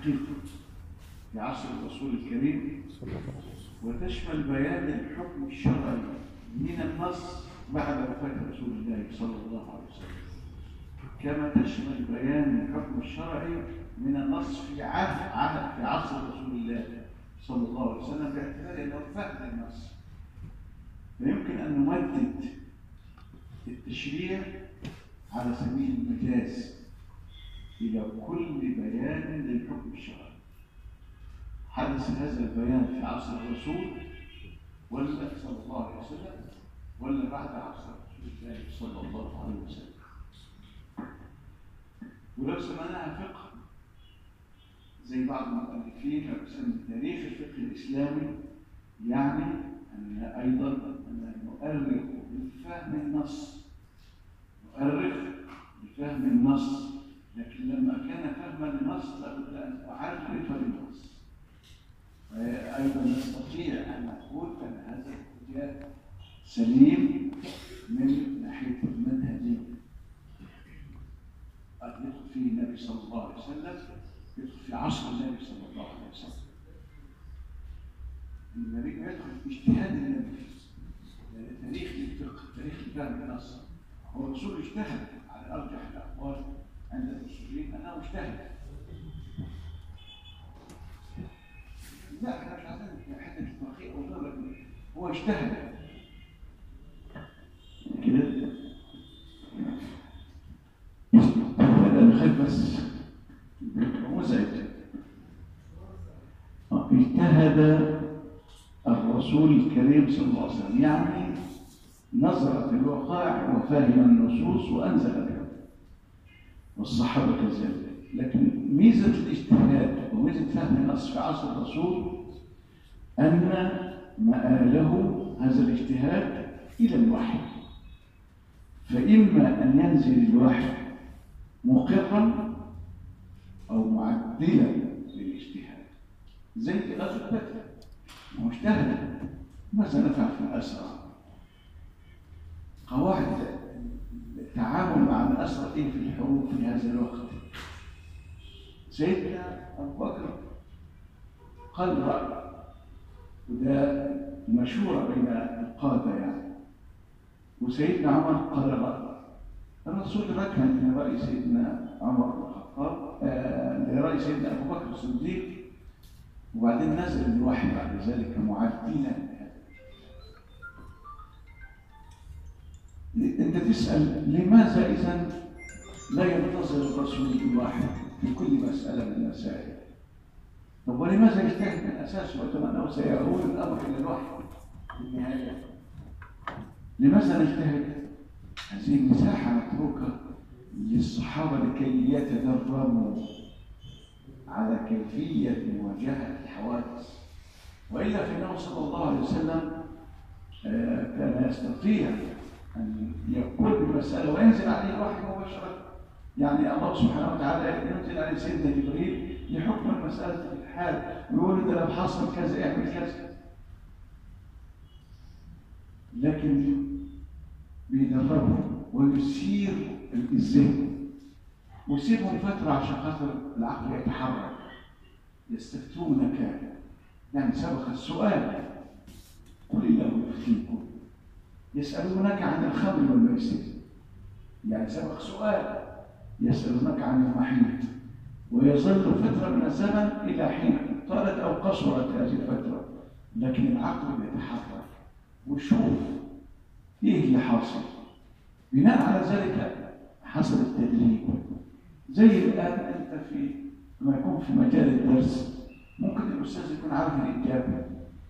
حقيقة في عصر الرسول الكريم وتشمل بيان الحكم الشرعي من النص بعد وفاة رسول الله صلى الله عليه وسلم كما تشمل بيان الحكم الشرعي من النص في عهد عهد في عصر رسول الله صلى الله عليه وسلم باعتبار انه فهم النص فيمكن ان نمدد التشريع على سبيل المجاز الى كل بيان للحكم الشرعي حدث هذا البيان في عصر الرسول ولا صلى الله عليه وسلم ولا بعد عصر رسول الله صلى الله عليه وسلم ولو سمعناها فقه زي بعض المؤلفين لو سمى تاريخ الفقه الاسلامي يعني ان ايضا ان نؤرخ بفهم النص نؤرخ بفهم النص لكن لما كان فهما للنص لابد ان اعرف للنص ايضا نستطيع ان نقول ان هذا الاتجاه سليم من ناحيه المنهجيه قد يدخل فيه النبي صلى الله عليه وسلم يدخل في عصر النبي صلى الله عليه وسلم النبي يدخل في اجتهاد النبي لان تاريخ الفقه تاريخ الفهم النص هو الرسول اجتهد على ارجح الاقوال عند المسلمين انه اجتهد لا احنا مش عايزين حته التوقيع او دولة هو اجتهد كده انا خايف بس مزعج اجتهد الرسول الكريم صلى الله عليه وسلم يعني نظر في الوقائع وفهم النصوص وانزل بها والصحابه كذلك لكن ميزه الاجتهاد وميزه فهم النص في عصر الرسول ان مآله هذا الاجتهاد الى الوحي فاما ان ينزل الوحي مقرا او معدلا للاجتهاد زي غزوه بدر مجتهد ماذا نفعل في الاسرى قواعد التعامل مع الاسرى ايه في الحروب في هذا الوقت سيدنا ابو بكر قال راي وده مشهوره بين القاده يعني وسيدنا عمر قال راي الرسول ركن لرأي سيدنا عمر بن الخطاب آه لرأي سيدنا أبو بكر الصديق وبعدين نزل الوحي بعد ذلك معدلا أنت تسأل لماذا إذا لا ينتظر الرسول الواحد في كل مسألة من المسائل طب ولماذا يجتهد من أساسه وأنه سيعود الأمر إلى الوحي في النهاية لماذا نجتهد؟ هذه المساحة متروكة للصحابة لكي يتدربوا على كيفية مواجهة الحوادث وإلا فإنه صلى الله عليه وسلم كان يستطيع أن يقول بمسألة وينزل عليه الوحي مباشرة يعني الله سبحانه وتعالى ينزل على سيدنا جبريل لحكم المسألة في الحال ويقول ده لو حصل كذا اعمل كذا لكن بيدربهم ويسير الذهن ويسيبهم فترة عشان خاطر العقل يتحرك يستفتونك يعني سبق السؤال قل الله يفتيكم يسألونك عن الخمر والميسر يعني سبق سؤال يسألونك عن المحيط ويظل فترة من الزمن إلى حين طالت أو قصرت هذه الفترة لكن العقل يتحرك ويشوف ايه اللي حاصل بناء على ذلك حصل التدريب زي الان انت في لما يكون في مجال الدرس ممكن الاستاذ يكون عارف الاجابه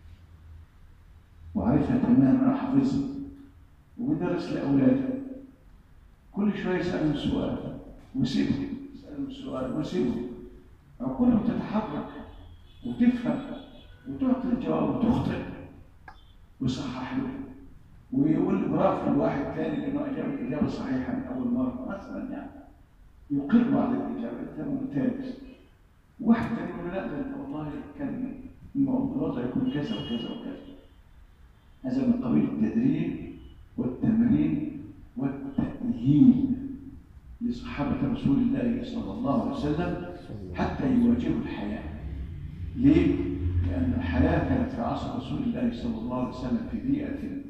وعارفها تماما وحافظها وبيدرس لاولاده كل شويه يسالهم سؤال ويسيبه يسالهم سؤال ويسيبه عقولهم تتحرك وتفهم وتعطي الجواب وتخطئ ويصحح له ويقول برافو الواحد ثاني لانه اجاب الاجابه صحيحه من اول مره مثلا يعني يقر على الاجابه انت ممتاز واحد ثاني يقول لا ده انت والله كان الوضع يكون كذا وكذا وكذا هذا من قبيل التدريب والتمرين والتأهيل لصحابة رسول الله صلى الله عليه وسلم حتى يواجهوا الحياة ليه؟ لأن الحياة كانت في عصر رسول الله صلى الله عليه وسلم في بيئة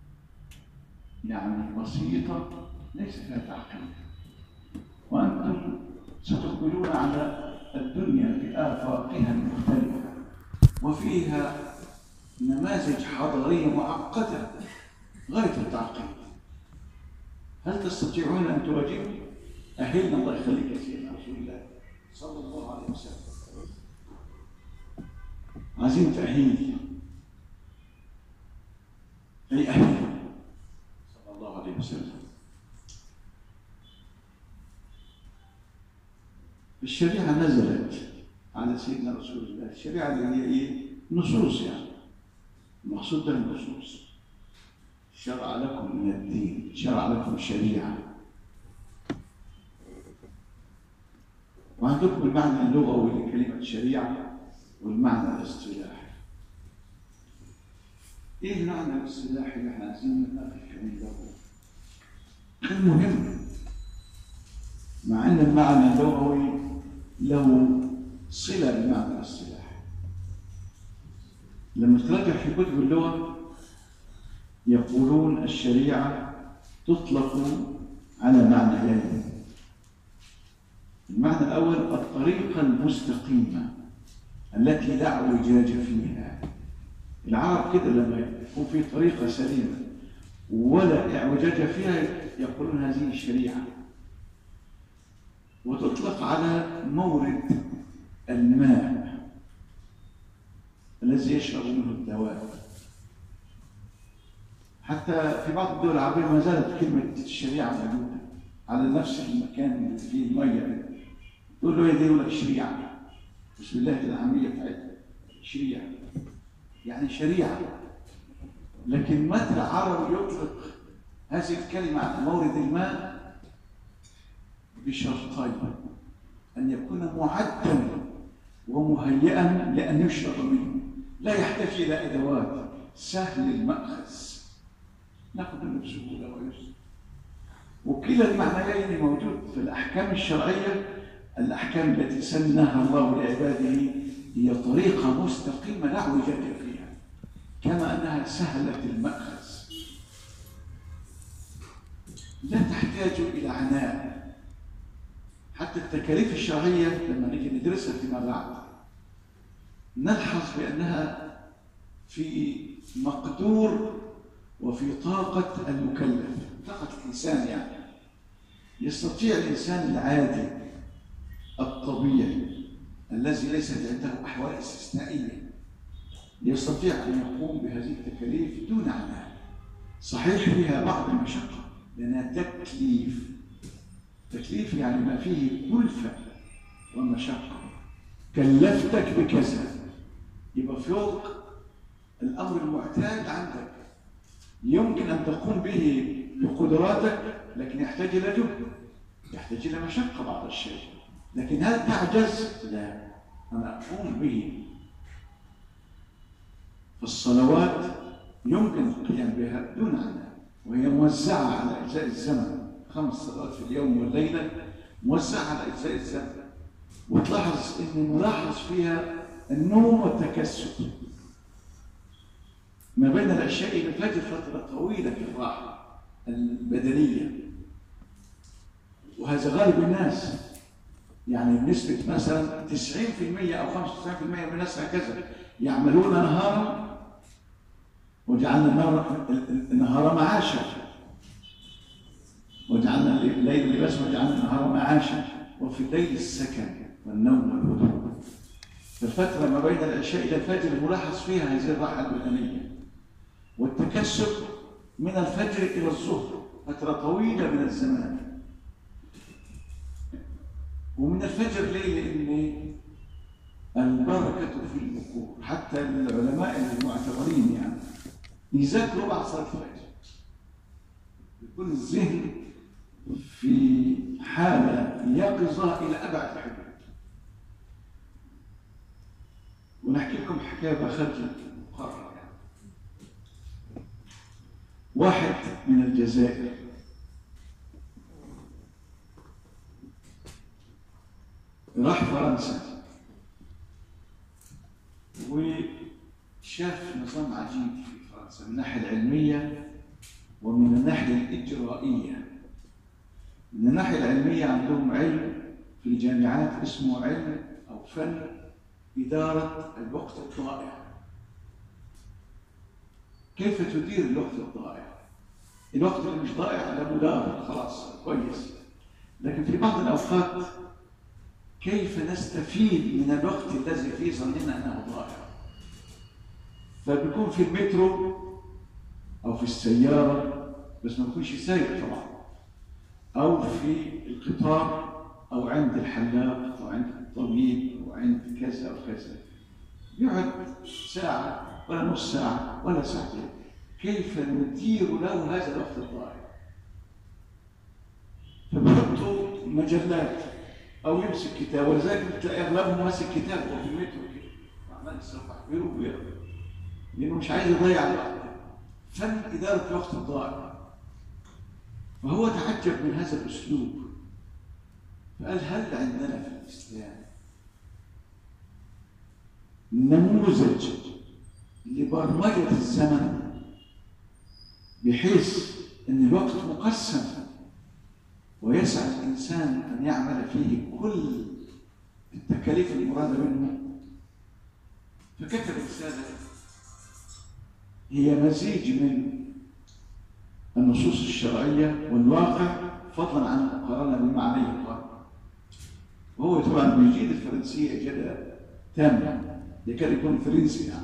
يعني بسيطة ليس فيها تعقيد وأنتم ستقبلون على الدنيا بآفاقها المختلفة وفيها نماذج حضارية معقدة غاية التعقيد هل تستطيعون أن تواجهوا؟ أهلنا الله يخليك يا سيدنا رسول الله صلى الله عليه وسلم عايزين تأهيل أي أهل صلى الله عليه وسلم الشريعة نزلت على سيدنا رسول الله الشريعة اللي هي إيه؟ نصوص يعني المقصود ده النصوص شرع لكم من الدين شرع لكم الشريعة وعندكم المعنى اللغوي لكلمة شريعة والمعنى الاصطلاحي ايه المعنى الاصطلاحي اللي احنا عايزين نتناقش فيه له المهم مع ان المعنى اللغوي له صله بالمعنى الاصطلاحي لما تراجع في كتب اللغه يقولون الشريعه تطلق على معنيين المعنى الاول الطريقه المستقيمه التي لا اعوجاج فيها العرب كده لما يكون في طريقه سليمه ولا اعوجاج فيها يقولون هذه الشريعه وتطلق على مورد الماء الذي يشرب منه الدواء حتى في بعض الدول العربية ما زالت كلمة الشريعة موجودة على نفس المكان اللي فيه المية تقول له يا دي يقول لك شريعة بسم الله العامية بتاعتها شريعة يعني شريعة لكن متى العرب يطلق هذه الكلمة على مورد الماء بشرطين أن يكون معدا ومهيئا لأن يشرب منه لا يحتاج إلى أدوات سهل المأخذ ناخذ منه بسهولة ويسر وكلا المعنيين موجود في الأحكام الشرعية الأحكام التي سنها الله لعباده هي طريقة مستقيمة لا اعوجاج فيها كما أنها سهلة المأخذ لا تحتاج إلى عناء حتى التكاليف الشرعية لما نيجي ندرسها فيما بعد نلحظ بأنها في مقدور وفي طاقة المكلف طاقة الإنسان يعني يستطيع الإنسان العادي الطبيعي الذي ليست عنده أحوال استثنائية يستطيع أن يقوم بهذه التكاليف دون عناء صحيح فيها بعض المشقة لأنها تكليف تكليف يعني ما فيه كلفة ومشقة كلفتك بكذا يبقى فوق الأمر المعتاد عندك يمكن أن تقوم به بقدراتك لكن يحتاج إلى جهد يحتاج إلى مشقة بعض الشيء لكن هل تعجز؟ لا أنا أقوم به فالصلوات يمكن القيام بها دون عناء وهي موزعة على أجزاء الزمن خمس صلوات في اليوم والليلة موزعة على أجزاء الزمن وتلاحظ إن نلاحظ فيها النوم والتكسل ما بين العشاء إلى الفجر فترة طويلة في الراحة البدنية وهذا غالب الناس يعني بنسبة مثلا 90% أو 95% من الناس هكذا يعملون نهارا وجعلنا النهار النهار معاشا وجعلنا الليل لباسا وجعلنا النهار معاشا وفي الليل السكن والنوم والهدوء الفترة ما بين العشاء إلى الفجر ملاحظ فيها هذه الراحة البدنية والتكسب من الفجر إلى الظهر فترة طويلة من الزمان ومن الفجر ليه؟ لأن البركة في البكور حتى العلماء المعتبرين يعني يذاكروا بعد صلاة الفجر يكون الذهن في حالة يقظة إلى أبعد الحدود ونحكي لكم حكاية بخرج مقرر يعني. واحد من الجزائر راح فرنسا وشاف نظام عجيب في فرنسا من الناحية العلمية ومن الناحية الإجرائية من الناحية العلمية عندهم علم في الجامعات اسمه علم أو فن إدارة الوقت الضائع كيف تدير الوقت الضائع الوقت اللي مش ضائع ده مدار خلاص كويس لكن في بعض الأوقات كيف نستفيد من الوقت الذي في ظننا أنه ضائع فبيكون في المترو أو في السيارة بس ما بيكونش سايق طبعا أو في القطار أو عند الحلاق أو عند الطبيب أو عند كذا أو كذا يقعد ساعة ولا نص ساعة ولا ساعتين كيف ندير له هذا الوقت الضائع فبيحطوا مجلات أو يمسك كتاب ولذلك بتلاقي أغلبهم ماسك كتاب وهو في المترو كده وعمال يصرف يقرا ويقرا لأنه مش عايز يضيع الوقت فن إدارة الوقت الضائع فهو تعجب من هذا الأسلوب فقال هل عندنا في الإسلام نموذج لبرمجة الزمن بحيث أن الوقت مقسم ويسعى الإنسان أن يعمل فيه كل التكاليف المرادة منه فكتب رسالة هي مزيج من النصوص الشرعية والواقع فضلا عن المقارنة بمعنى القرآن وهو طبعا بيجيد الفرنسية إجادة تامة يكاد يكون فرنسي يعني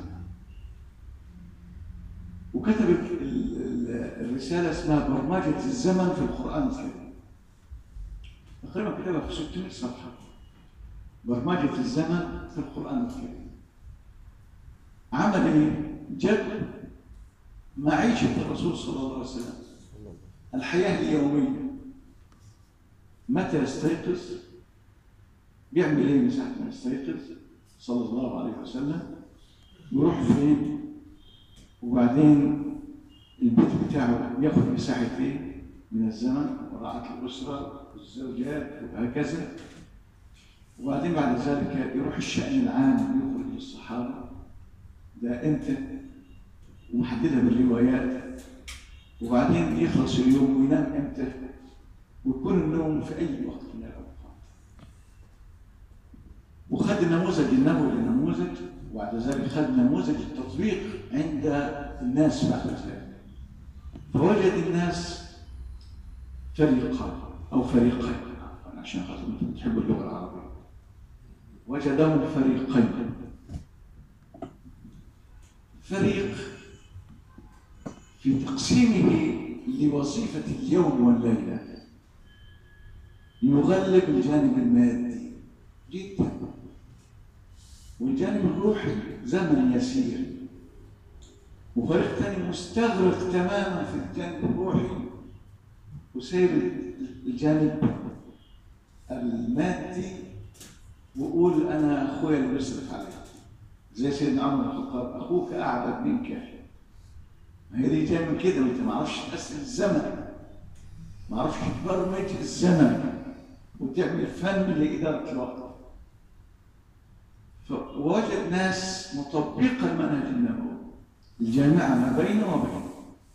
وكتب ال- ال- الرسالة اسمها برمجة الزمن في القرآن الكريم تقريبا كتبها في 600 صفحة برمجة الزمن في القرآن الكريم عمل ايه؟ جاب معيشة الرسول صلى الله عليه وسلم الحياة اليومية متى يستيقظ بيعمل ايه من ساعة ما يستيقظ صلى الله عليه وسلم يروح فين وبعدين البيت بتاعه ياخد مساحة ايه من الزمن وراعة الأسرة والزوجات وهكذا وبعدين بعد ذلك يروح الشأن العام يخرج للصحابة ده امتى ومحددها بالروايات وبعدين يخلص اليوم وينام امتى ويكون النوم في اي وقت من الاوقات وخد النموذج النبوي للنموذج وبعد ذلك خد نموذج التطبيق عند الناس بعد ذلك فوجد الناس فريقان او فريقين عفواً، عشان خاطر انتم بتحبوا اللغه العربيه وجدهم فريقين فريق في تقسيمه لوظيفة اليوم والليلة يغلب الجانب المادي جدا والجانب الروحي زمن يسير وفريق ثاني مستغرق تماما في الجانب الروحي وسايب الجانب المادي وقول انا اخويا اللي بيصرف عليك زي سيدنا عمر بن الخطاب اخوك اعبد منك ما هي دي جايه من كده انت ما عرفش تقسم الزمن ما عرفش تبرمج الزمن وتعمل فن لاداره الوقت فوجد ناس مطبقه المنهج النبوي الجامعه ما بينه وبينه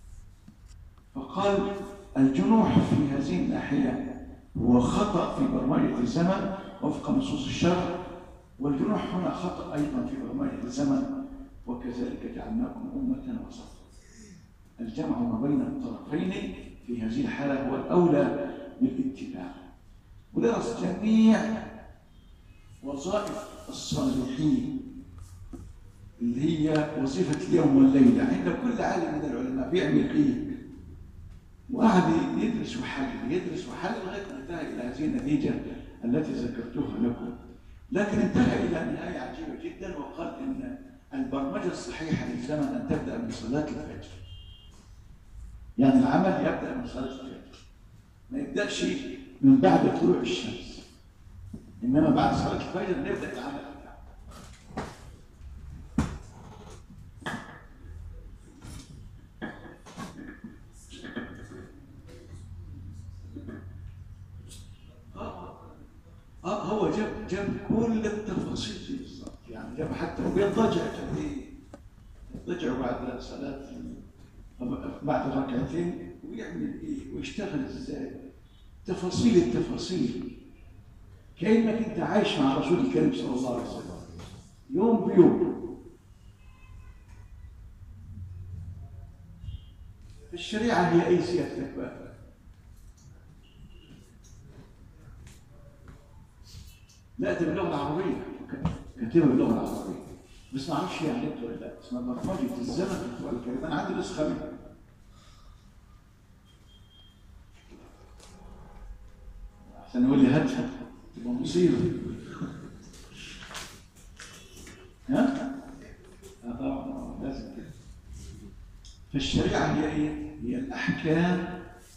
فقال الجنوح في هذه الناحيه هو خطا في برمجه الزمن وفق نصوص الشرع والجنوح هنا خطأ أيضا في برمجة الزمن وكذلك جعلناكم أمة وسطا الجمع ما بين الطرفين في هذه الحالة هو الأولى بالاتباع ودرس جميع وظائف الصالحين اللي هي وظيفة اليوم والليلة عند كل عالم من العلماء بيعمل إيه وقعد يدرس وحل يدرس وحل لغاية ما انتهى إلى هذه النتيجة التي ذكرتها لكم لكن انتهى إلى نهاية عجيبة جدا وقال إن البرمجة الصحيحة للزمن أن تبدأ من صلاة الفجر. يعني العمل يبدأ من صلاة الفجر. ما يبدأش من بعد طلوع الشمس. إنما بعد صلاة الفجر نبدأ العمل بتاعه. آه آه هو جاب جاب كل التفاصيل دي بالظبط يعني جاب حتى وبيضطجع كان ايه يضطجع بعد صلاة بعد ركعتين ويعمل ايه ويشتغل ازاي تفاصيل التفاصيل كأنك انت عايش مع رسول الكريم صلى الله عليه وسلم يوم بيوم الشريعة هي أي سيادتك بقى لا ده باللغة العربية كاتبها باللغة العربية بس ما اعرفش يعني انت ولا لا اسمها برمجة الزمن في الكلمة أنا عندي نسخة منها عشان يقول لي هاتها تبقى مصيبة ها؟ اه طبعا لازم كده فالشريعة هي ايه؟ هي الأحكام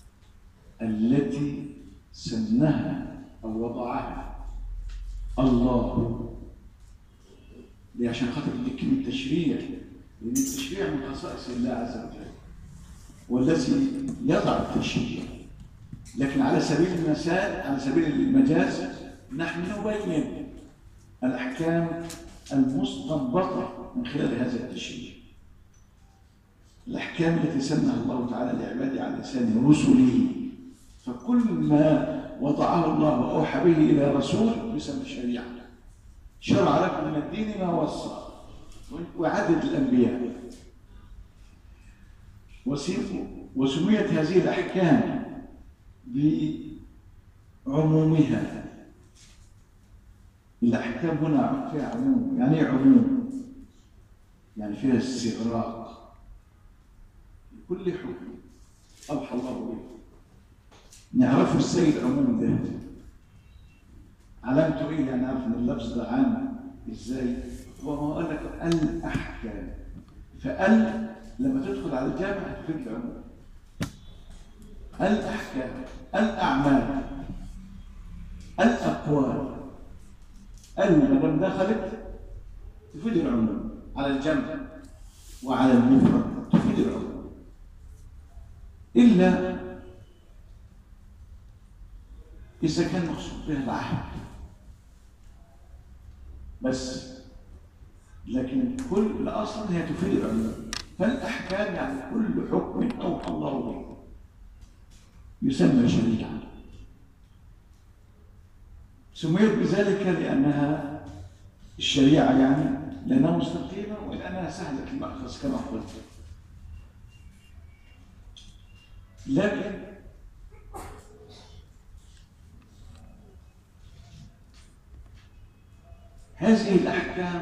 التي سنها أو وضعها الله دي عشان خاطر دي كلمة تشريع لأن التشريع من خصائص الله عز وجل والذي يضع التشريع لكن على سبيل المثال على سبيل المجاز نحن نبين الأحكام المستنبطة من خلال هذا التشريع الأحكام التي سنها الله تعالى لعباده على لسان رسله فكل ما وضعه الله وأوحى به إلى رسول يسمى شريعة شرع لكم من الدين ما وصى وعدد الأنبياء وسميت هذه الأحكام بعمومها الأحكام هنا فيها عموم يعني ايه عموم يعني فيها استغراق كل حكم أوحى الله به نعرفه ازاي العموم ده علامته ايه يعني نعرف ان اللفظ ده عام ازاي هو ما قال لك الاحكام فال لما تدخل على الجامع تفيد العموم الاحكام الاعمال الاقوال ال ما دام دخلت تفيد العموم على الجمع وعلى المفرد تفيد العموم إلا إذا كان مقصود بها العهد بس لكن كل الأصل هي تفيد العموم فالأحكام يعني كل حكم أوحى الله به يسمى شريعة سميت بذلك لأنها الشريعة يعني لأنها مستقيمة ولأنها سهلة المأخذ كما قلت لكن هذه الأحكام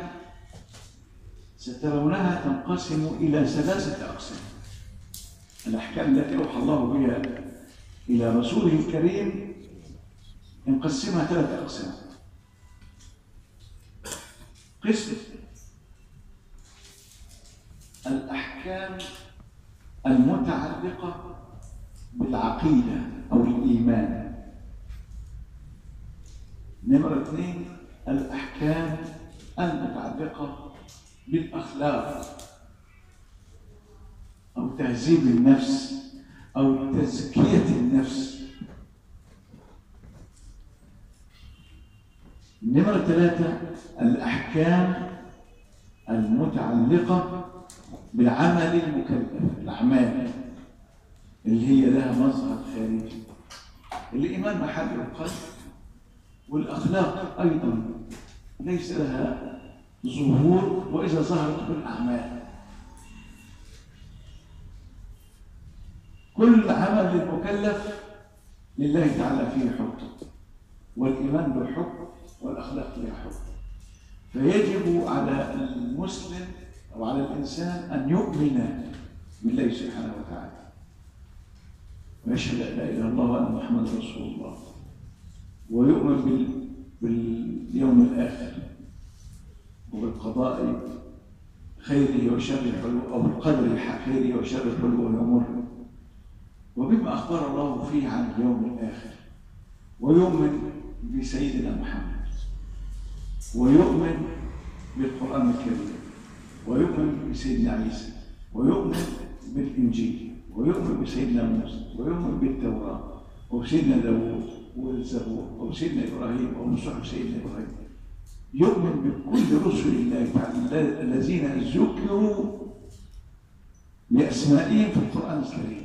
سترونها تنقسم إلى ثلاثة أقسام الأحكام التي أوحى الله بها إلى رسوله الكريم نقسمها ثلاثة أقسام قسم الأحكام المتعلقة بالعقيدة أو الإيمان نمرة اثنين الأحكام المتعلقة بالأخلاق أو تهذيب النفس أو تزكية النفس نمرة ثلاثة الأحكام المتعلقة بالعمل المكلف الأعمال اللي هي لها مظهر خارجي الإيمان محل القلب والأخلاق أيضا ليس لها ظهور وإذا ظهرت بالأعمال كل عمل للمكلف لله تعالى فيه حكم والإيمان له حكم والأخلاق لها حكم فيجب على المسلم أو على الإنسان أن يؤمن بالله سبحانه وتعالى ويشهد أن لا إله إلا الله وأن محمد رسول الله ويؤمن بال... باليوم الآخر وبالقضاء خيره وشره حلو أو بالقدر خيره وشره حلو ويمر وبما أخبر الله فيه عن اليوم الآخر ويؤمن بسيدنا محمد ويؤمن بالقرآن الكريم ويؤمن بسيدنا عيسى ويؤمن بالإنجيل ويؤمن بسيدنا موسى ويؤمن بالتوراة وبسيدنا داوود والزبور أو سيدنا إبراهيم أو صحف سيدنا إبراهيم يؤمن بكل رسل الله تعالى الذين ذكروا بأسمائهم في القرآن الكريم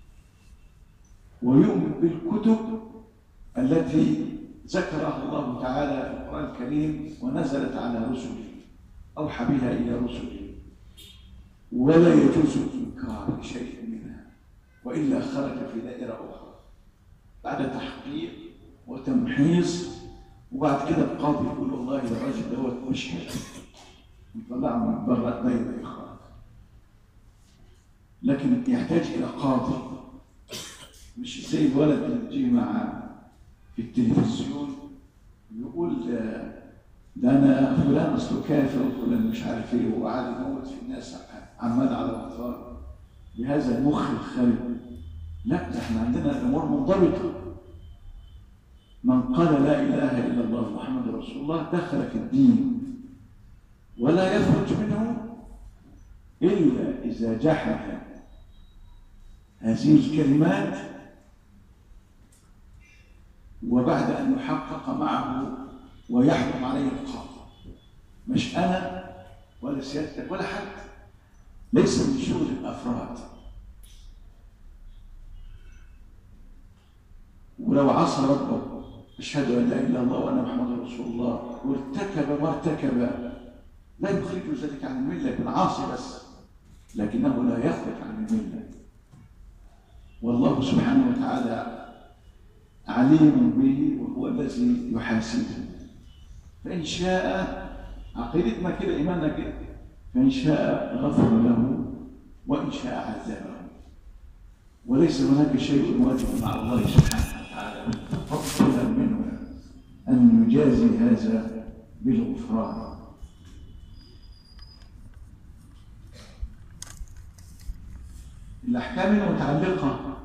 ويؤمن بالكتب التي ذكرها الله تعالى في القرآن الكريم ونزلت على رسله أوحى بها إلى رسله ولا يجوز الإنكار لشيء منها وإلا خرج في دائرة أخرى بعد تحقيق وتمحيص وبعد كده القاضي يقول والله ده الراجل دوت مش حلو يطلعه من بره الدايره اخراج لكن يحتاج الى قاضي مش زي الولد اللي بيجي مع في التلفزيون يقول ده, ده انا فلان اصله كافر وفلان مش عارف ايه وقعد يموت في الناس عمال على بطال بهذا المخ الخارج لا ده احنا عندنا الامور منضبطه من قال لا اله الا الله محمد رسول الله دخل في الدين ولا يخرج منه الا اذا جحد هذه الكلمات وبعد ان يحقق معه ويحكم عليه القاضي مش انا ولا سيادتك ولا حد ليس من شغل الافراد ولو عصى ربه اشهد ان لا اله الا الله وان محمد رسول الله وارتكب ما ارتكب لا يخرج ذلك عن المله يكون عاصي بس لكنه لا يخرج عن المله والله سبحانه وتعالى عليم به وهو الذي يحاسبه فان شاء عقيدتنا كده ايماننا كده فان شاء غفر له وان شاء عذبه وليس هناك شيء واجب مع الله سبحانه وتعالى فضلا منه ان يجازي هذا بالغفران الأحكام المتعلقة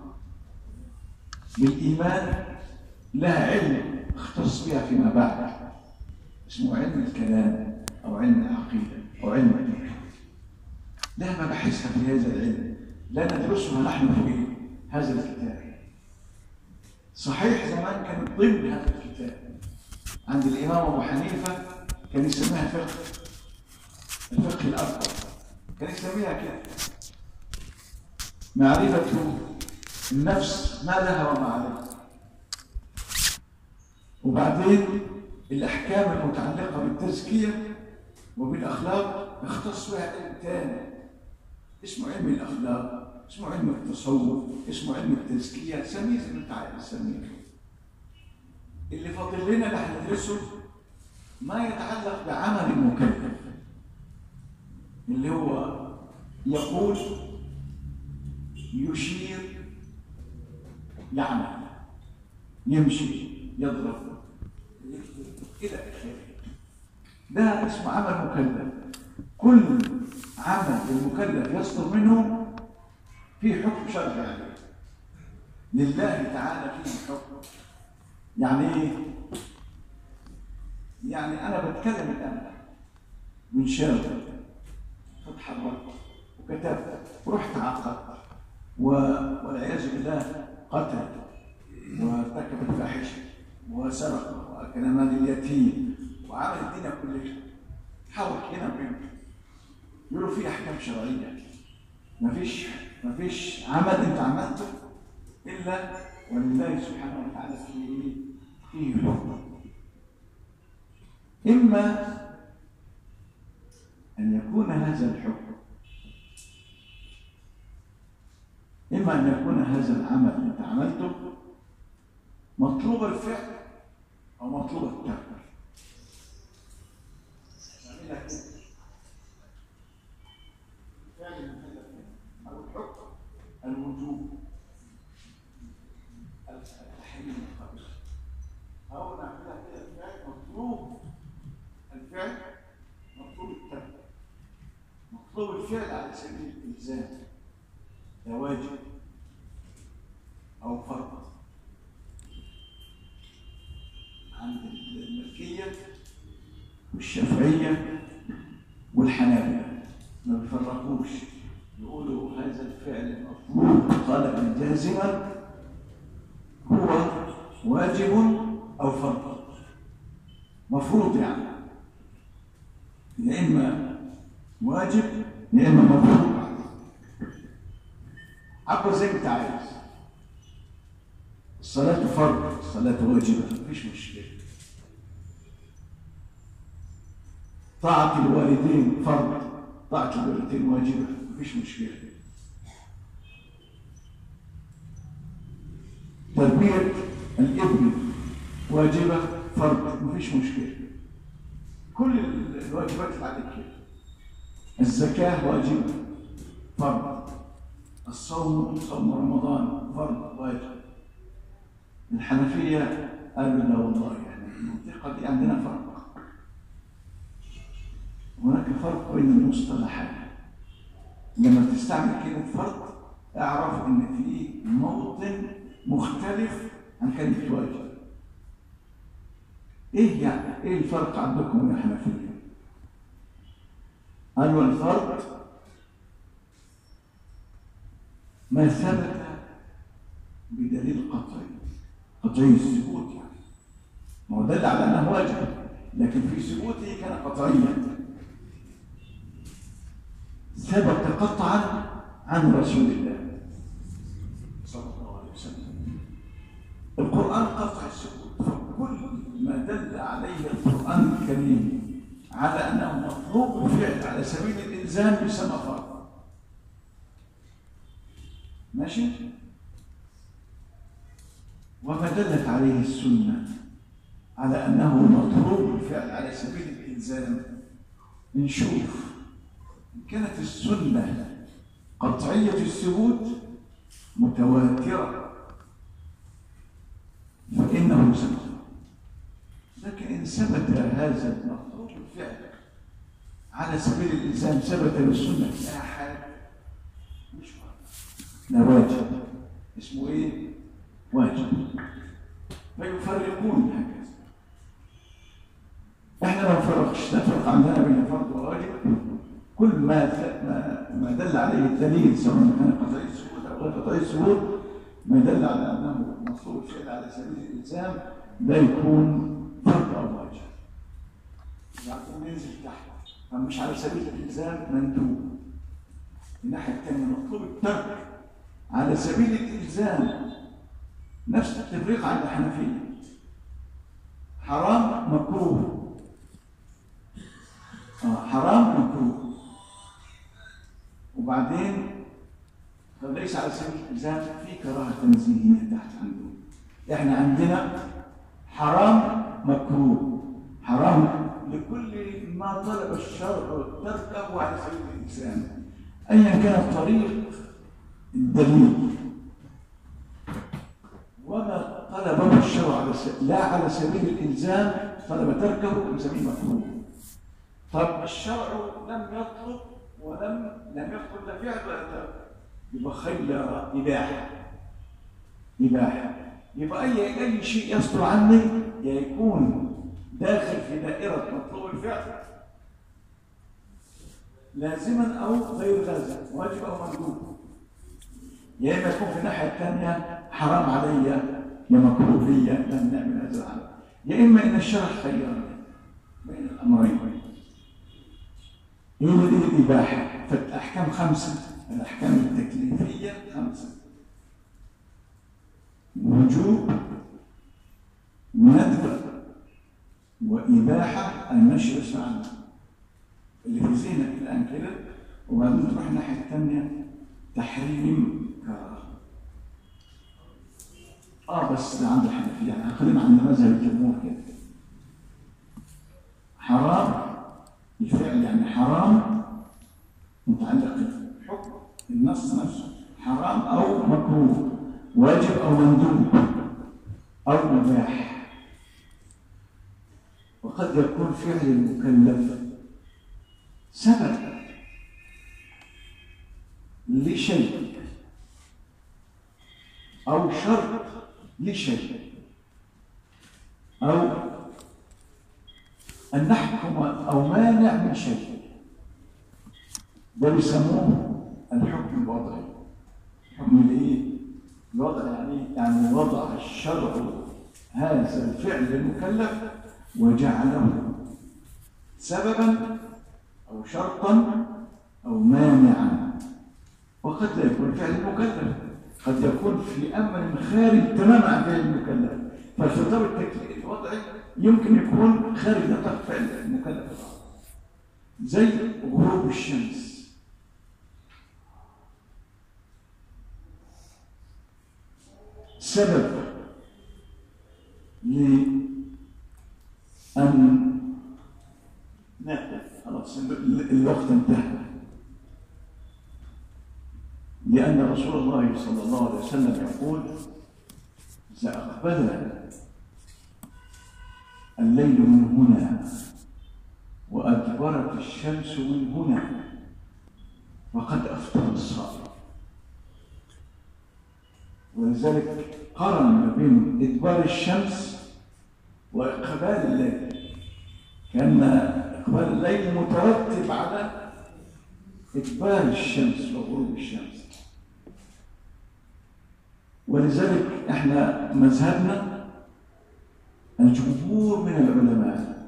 بالإيمان لها علم اختص بها فيما بعد اسمه علم الكلام أو علم العقيدة أو علم التوحيد لها مباحثها في هذا العلم لا ندرسها نحن في هذا الكتاب صحيح زمان كانت ضمن هذا الكتاب عند الإمام أبو حنيفة كان يسميها فقه الفقه الأكبر كان يسميها كده معرفة النفس ما لها وما عليها وبعدين الأحكام المتعلقة بالتزكية وبالأخلاق يختص بها علم ثاني اسمه علم الأخلاق اسمه علم التصوف اسمه علم التزكية سميه زي ما أنت عايز تسميه اللي فاضل لنا اللي هندرسه ما يتعلق بعمل المكلف اللي هو يقول يشير يعمل يمشي يضرب الى اخره ده اسمه عمل مكلف كل عمل المكلف يصدر منه في حكم شرعي عليه لله تعالى فيه حكم يعني ايه يعني انا بتكلم الان من شر فتحركت وكتبت ورحت عقدت والعياذ بالله قتل وارتكب الفاحشه وسرق واكل مال اليتيم وعمل الدنيا كلها حرك هنا وهنا يقولوا في احكام شرعيه مفيش مفيش عمل انت عملته الا ولله سبحانه وتعالى فيه فيه حكم اما ان يكون هذا الحكم إما أن يكون هذا العمل اللي أنت عملته مطلوب الفعل أو مطلوب الترك الفعل المكلف أو الحكم الوجوب التحريم أو نعملها كده الفعل مطلوب الفعل مطلوب الترك مطلوب الفعل على سبيل الإلزام ده واجب أو فرض عند الملكية والشافعية والحنابلة ما بيفرقوش يقولوا هذا الفعل المطلوب طلبا جازما هو واجب أو فرض مفروض يعني يا إما واجب يا إما مفروض عبر زي ما أنت عايز الصلاة فرض الصلاة واجبة مفيش مشكلة طاعة الوالدين فرض طاعة الوالدين واجبة مفيش مشكلة تربية الابن واجبة فرض مفيش مشكلة كل الواجبات اللي عليك كده الزكاة واجبة فرض الصوم صوم رمضان فرض واجب الحنفية قالوا لا والله يعني المنطقة دي عندنا فرق هناك فرق بين المصطلحات لما تستعمل كلمة فرق اعرف ان في موطن مختلف عن كلمة واجب ايه يعني ايه الفرق عندكم يا حنفية قالوا الفرق ما ثبت بدليل قطعي قطعي الثبوت يعني ما هو دل على انه واجب لكن في ثبوته كان قطعيا ثبت قطعا عن رسول الله صلى الله عليه وسلم القرآن قطع الثبوت فكل ما دل عليه القرآن الكريم على أنه مطلوب الفعل على سبيل الإلزام يسمى فرض ماشي وما دلت عليه السنة على أنه مطلوب الفعل على سبيل الإلزام نشوف إن كانت السنة قطعية الثبوت متواترة فإنه ثبت لكن إن ثبت هذا المطلوب الفعل على سبيل الإلزام ثبت بالسنة لا حاجة مش واجب لا واجب اسمه إيه؟ واجب فيفرقون هكذا احنا ما نفرقش نفرق عندنا بين فرض وواجب كل ما ما ما دل عليه الدليل سواء كان قطعي الثبوت او غير قطعي الثبوت ما دل على انه مطلوب الفعل على سبيل الالزام لا يكون فرض او واجب يعني ننزل تحت فمش على سبيل الالزام مندوب الناحيه الثانيه مطلوب الترك على سبيل الالزام نفس التفريق عند الحنفيه حرام مكروه آه حرام مكروه وبعدين فليس على سبيل الالزام في كراهه تنزيهيه تحت عندهم احنا عندنا حرام مكروه حرام لكل ما طلب الشرع تركه على سبيل الالزام ايا كان طريق الدليل وما طلبه الشرع على س... لا على سبيل الالزام طلب تركه نسميه مكروه طب الشرع لم يطلب ولم لم يطلب لا فعل ولا ترك يبقى خير اباحه اباحه يبقى اي اي شيء يصدر عني يا يكون داخل في دائره مطلوب الفعل لازما او غير لازم واجب او مندوب يا اما يكون في الناحيه الثانيه حرام علي يا مكروه لي لم نعمل هذا العمل يا اما ان الشرع خيرني بين الامرين هي دي الاباحه فالاحكام خمسه الاحكام التكليفيه خمسه وجوب ندب واباحه المشي عنه اللي في ذهنك الان كده وبعدين تروح الناحيه الثانيه تحريم كراهه اه بس ده عند الحنفيه يعني خلينا عند مذهب الجمهور كده حرام الفعل يعني حرام متعلق بالحكم النص نفسه حرام او مكروه واجب او مندوب او مباح وقد يكون فعل المكلف سبب لشيء أو شرط لشيء أو أن نحكم أو مانع من شيء ده بيسموه الحكم الوضعي الحكم الايه؟ الوضع يعني يعني وضع الشرع هذا الفعل المكلف وجعله سببا أو شرطا أو مانعا وقد لا يكون فعل مكلف قد يكون في أمر خارج تماما عن فعل المكلف فالخطاب التكليفي الوضعي يمكن يكون خارج نطاق فعل المكلف زي غروب الشمس سبب لأن لا خلاص الوقت انتهى لأن رسول الله صلى الله عليه وسلم يقول إذا أقبل الليل من هنا وأدبرت الشمس من هنا فقد أفطر الصائم ولذلك قارن ما بين إدبار الشمس وإقبال الليل كأن إقبال الليل مترتب على إدبار الشمس وغروب الشمس ولذلك احنا مذهبنا الجمهور من العلماء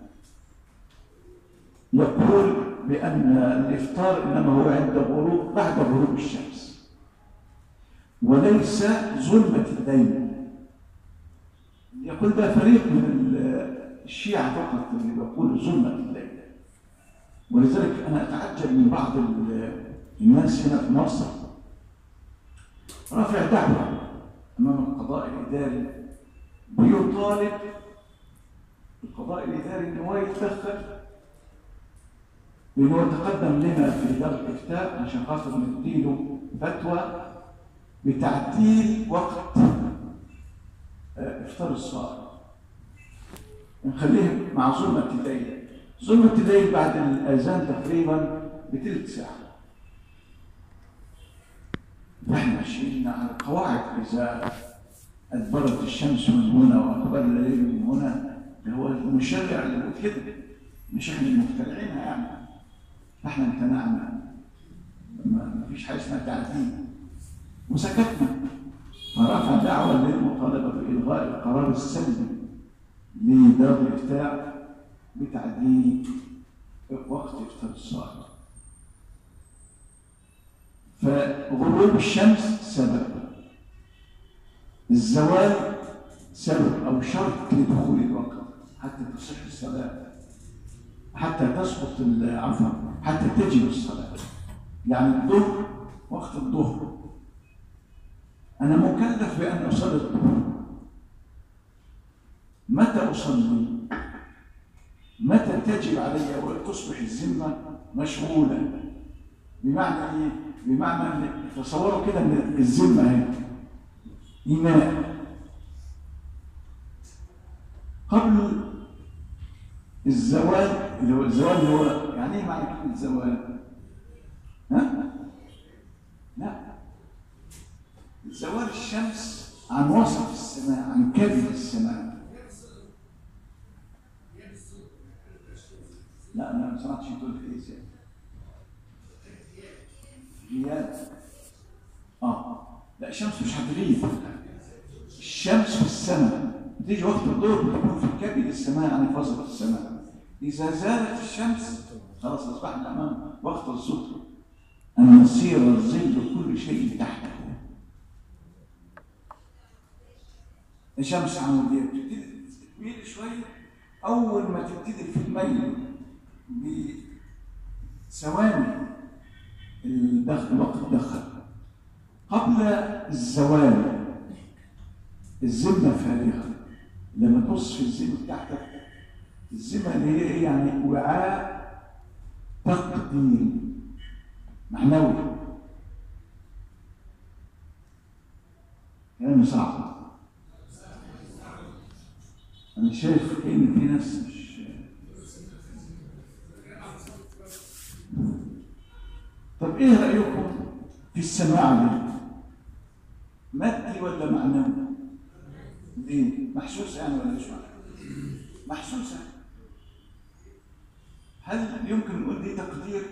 يقول بأن الإفطار إنما هو عند غروب بعد غروب الشمس وليس ظلمة الليل يقول ده فريق من الشيعة فقط اللي بيقول ظلمة الليل ولذلك أنا أتعجب من بعض الناس هنا في مصر رافع دعوة أمام القضاء الإداري بيطالب القضاء الإداري إن هو يتدخل لأنه تقدم لنا في دار الإفتاء عشان خاطر نديله فتوى بتعديل وقت افطار الصائم نخليه مع ظلمة الليل ظلمة الليل بعد الأذان تقريبا بثلث ساعة نحن ماشيين على القواعد إذا أدبرت الشمس من هنا وأقبل الليل من هنا اللي هو المشرع اللي بيقول كده مش احنا المخترعينها يعني احنا امتنعنا ما فيش حاجه اسمها تعديل وسكتنا فرفع دعوه للمطالبه بالغاء القرار السلبي لدار الافتاء بتعديل وقت افطار الصائم فغروب الشمس سبب الزوال سبب او شرط لدخول الوقت حتى تصح الصلاه حتى تسقط عفوا حتى تجب الصلاه يعني الظهر وقت الظهر انا مكلف بان اصلي الظهر متى اصلي متى تجب علي وتصبح الذمه مشغوله بمعنى ايه بمعنى ان تصوروا كده ان الذمه اهي إيمان قبل الزوال اللي هو الزوال اللي هو يعني ايه معنى كلمة الزوال؟ ها؟ لا زوال الشمس عن وسط السماء عن كبد السماء لا انا ما سمعتش تقول ايه زي غياب اه لا الشمس مش هتغيب الشمس في السماء تيجي وقت الظهر بتكون في كبد السماء يعني فصلت السماء إذا زالت الشمس خلاص أصبحنا أمام وقت الظهر أن يصير الظل كل شيء تحته الشمس عمودية بتبتدي تميل شوية أول ما تبتدي في الميل بثواني الدخل وقت الدخل قبل الزوال الذمة فارغة لما تبص في الذمة بتاعتك الذمة اللي هي ايه يعني وعاء تقديم معنوي كلام صعب أنا شايف كأن في ناس مش طب إيه رأيكم في السماع دي؟ مادي ولا معنوي؟ ليه؟ محسوسة يعني ولا مش محسوسة هل يمكن نقول دي تقدير؟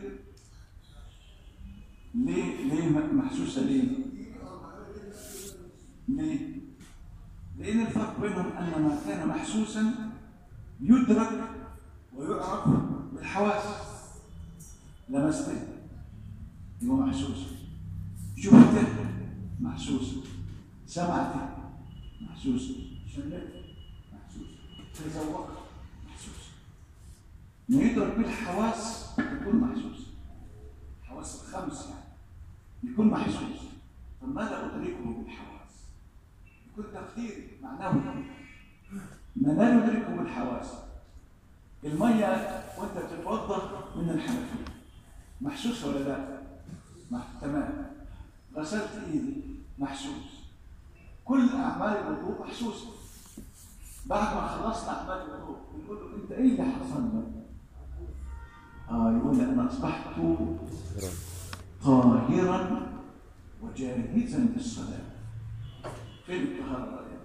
ليه ليه محسوسة ليه؟ ليه؟ لأن الفرق بينهم أن ما كان كان محسوسا يدرك ويعرف بالحواس لمسته هو محسوس شفته محسوس سمعته محسوس شمته محسوس تذوقه محسوس ما يدرك بالحواس يكون محسوس الحواس الخمس يعني يكون محسوس فماذا أدركه بالحواس يكون تقديري معناه ما لا ندركه بالحواس المية وانت بتتوضا من الحنفية محسوس ولا لا؟ مح... تمام غسلت ايدي محسوس كل اعمال الوضوء محسوسه بعد ما خلصنا اعمال الوضوء بنقول له انت ايه اللي حصل لك؟ اه يقول لي انا اصبحت طاهرا وجاهزا للصلاه فين الطهاره يا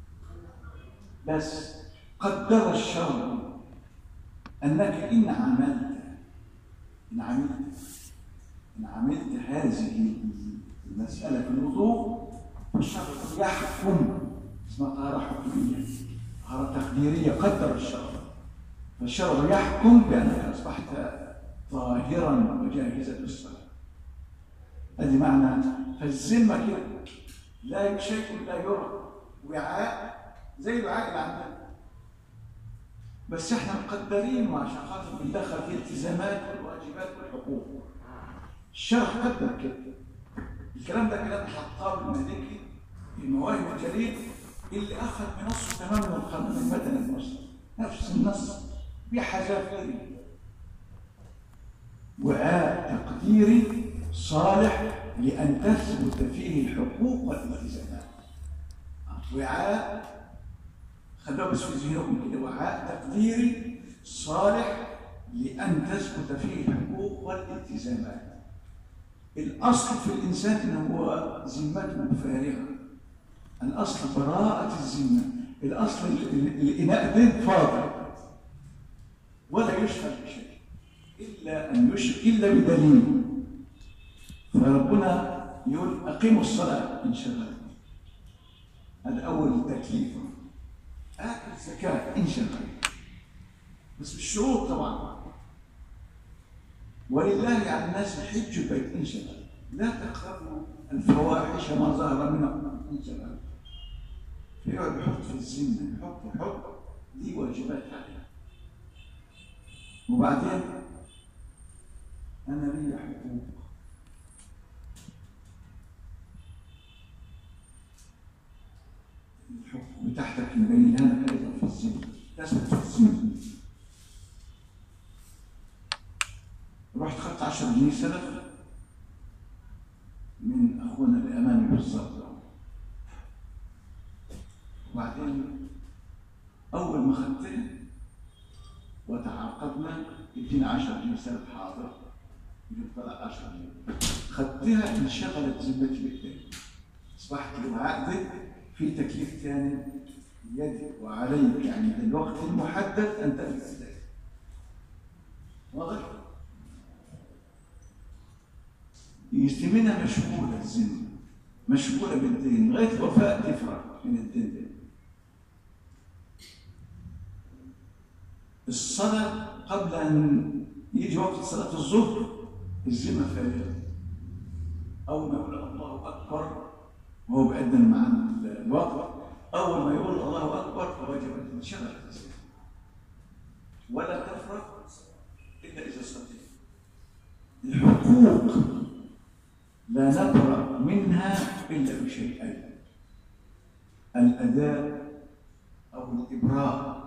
بس قدر الشرع انك ان عملت ان عملت ان عملت هذه المساله في الوضوء فالشرع يحكم اسمها طهاره حكميه طهاره تقديريه قدر الشرع فالشرع يحكم بانك اصبحت طاهرا وجاهزا للصلاه هذه معنى فالذمه كده لا شيء لا يرى وعاء زي الوعاء اللي عندنا بس احنا مقدرين عشان خاطر بندخل في الالتزامات والواجبات والحقوق الشرع قدر كده الكلام ده كلام الحطاب المالكي في مواهب الجليل اللي اخذ بنصه تماما من القانون المدني المصري نفس النص بحذافيره وعاء تقديري صالح لان تثبت فيه الحقوق والالتزامات وعاء خلوها بس في ذهنكم كده وعاء تقديري صالح لأن تثبت فيه الحقوق والالتزامات الأصل في الإنسان أنه هو ذمته فارغة الأصل براءة الذمة الأصل الإناء ده فاضي ولا يشغل بشيء إلا أن يشغل إلا بدليل فربنا يقول أقيموا الصلاة إن شغلت هذا أول تكليف آكل الزكاة إن شغلت بس بالشروط طبعا ولله على الناس حج البيت إن شغلت لا تقربوا الفواحش ما ظهر منها إن شغلت فيقعد يحط في الذمة يحط يحط دي واجبات عليها وبعدين أنا لي حقوق الحكم بتاعتك مبينها لك ايضا في السن تثبت في السن رحت خدت 10 جنيه سلف من اخونا اللي امامي بالظبط وبعدين اول ما خدتها وتعاقدنا ادينا 10 جنيه سلف حاضر يجيب طلع 10 جنيه خدتها انشغلت ذمتي بالتاني اصبحت الوعاء ده في تكليف ثاني يجب وعليك يعني في الوقت المحدد ان تفعل ذلك واضح؟ يستمنا مشغولة الذمة مشغولة بالدين لغاية الوفاء تفرق من الدين ده الصلاة قبل أن يجي وقت صلاة الظهر الذمة فارغة أول ما يقول الله أكبر وهو بيقدم مع الوقت أول ما يقول الله أكبر فوجب أن تنشغل ولا تفرق إلا إذا صليت الحقوق لا نبرأ منها إلا بشيئين الأداء أو الإبراء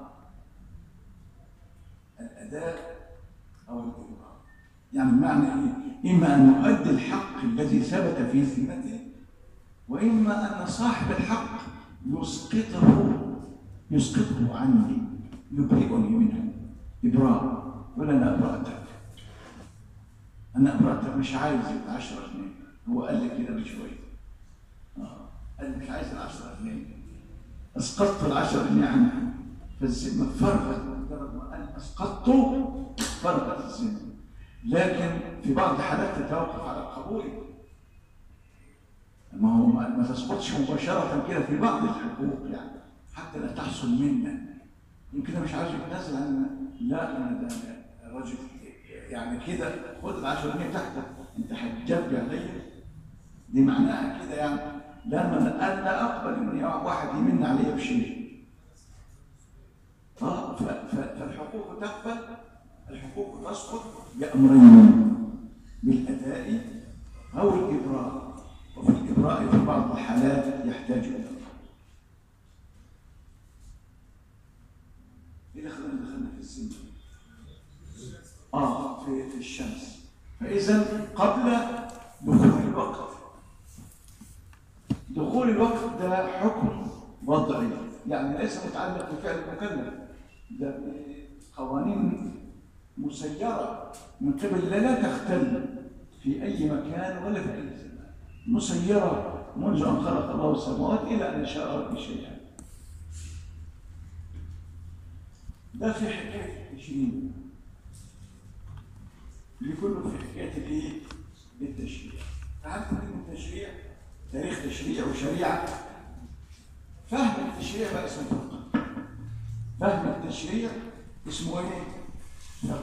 الأداء أو الإبراء يعني بمعنى إيه؟ إما أن نؤدي الحق الذي ثبت في ذمته وإما أن صاحب الحق يسقطه يسقطه عني يبرئني منه إبراء ولا أنا أبرأتك أنا أبرأتك مش عايز العشرة جنيه هو قال لي كده من شوية آه. قال لي مش عايز العشرة جنيه أسقطت العشرة جنيه عنك فالذمة فرغت مجرد ما أنا أسقطته فرغت الذمة لكن في بعض الحالات تتوقف على قبولي ما هو ما تسقطش مباشرة كده في بعض الحقوق يعني حتى لا تحصل منا يمكن انا مش عايز اتنازل عن لا انا ده الراجل يعني كده خد ال 10 جنيه بتاعتك انت هتجبي عليا دي معناها كده يعني لا ما انا أنا لا اقبل ان واحد يمن عليا بشيء اه ف- ف- فالحقوق تقبل الحقوق تسقط بامرين بالاداء او الابراء وفي الابراء في بعض الحالات يحتاج الى الإبراء. ايه اللي خلانا دخلنا في السن اه في, في الشمس فاذا قبل دخول الوقت دخول الوقت ده حكم وضعي يعني ليس متعلق بفعل المكلف ده قوانين مسيرة من قبل لا, لا تختل في أي مكان ولا في أي زمان مسيرة منذ أن خلق الله السماوات إلى أن شاء ربي شيئا ده في حكاية التشريع لكله في حكاية الإيه؟ التشريع تعرف من التشريع تاريخ تشريع وشريعة فهم التشريع بقى اسمه فقه فهم التشريع اسمه ايه؟ فقه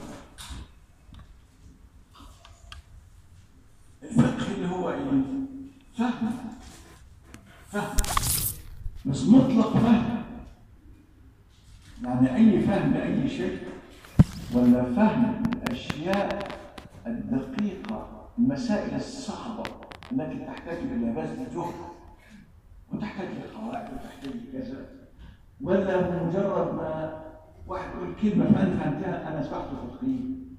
الفقه اللي هو ايه؟ فهم فهم بس مطلق فهم يعني اي فهم لاي شيء ولا فهم الاشياء الدقيقه المسائل الصعبه التي تحتاج الى بذل جهد وتحتاج لقواعد وتحتاج كذا ولا مجرد ما واحد يقول كلمه فانا فهمتها انا اصبحت فقيه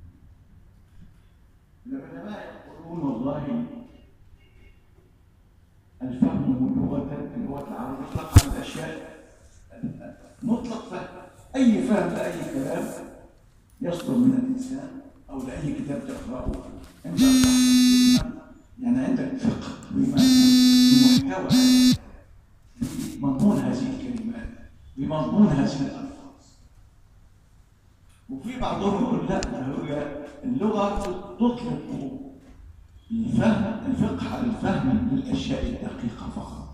العلماء يقولون والله الفهم لغه اللغه العربيه مطلق على الاشياء مطلق فهم اي فهم لاي كلام يصدر من الانسان او لاي كتاب تقراه انت أصبحت يعني عندك فقه بما بمحتوى هذا بمضمون هذه الكلمات بمضمون هذه الالفاظ وفي بعضهم يقول لا ده هو اللغه تطلق الفهم الفقه على الفهم للاشياء الدقيقه فقط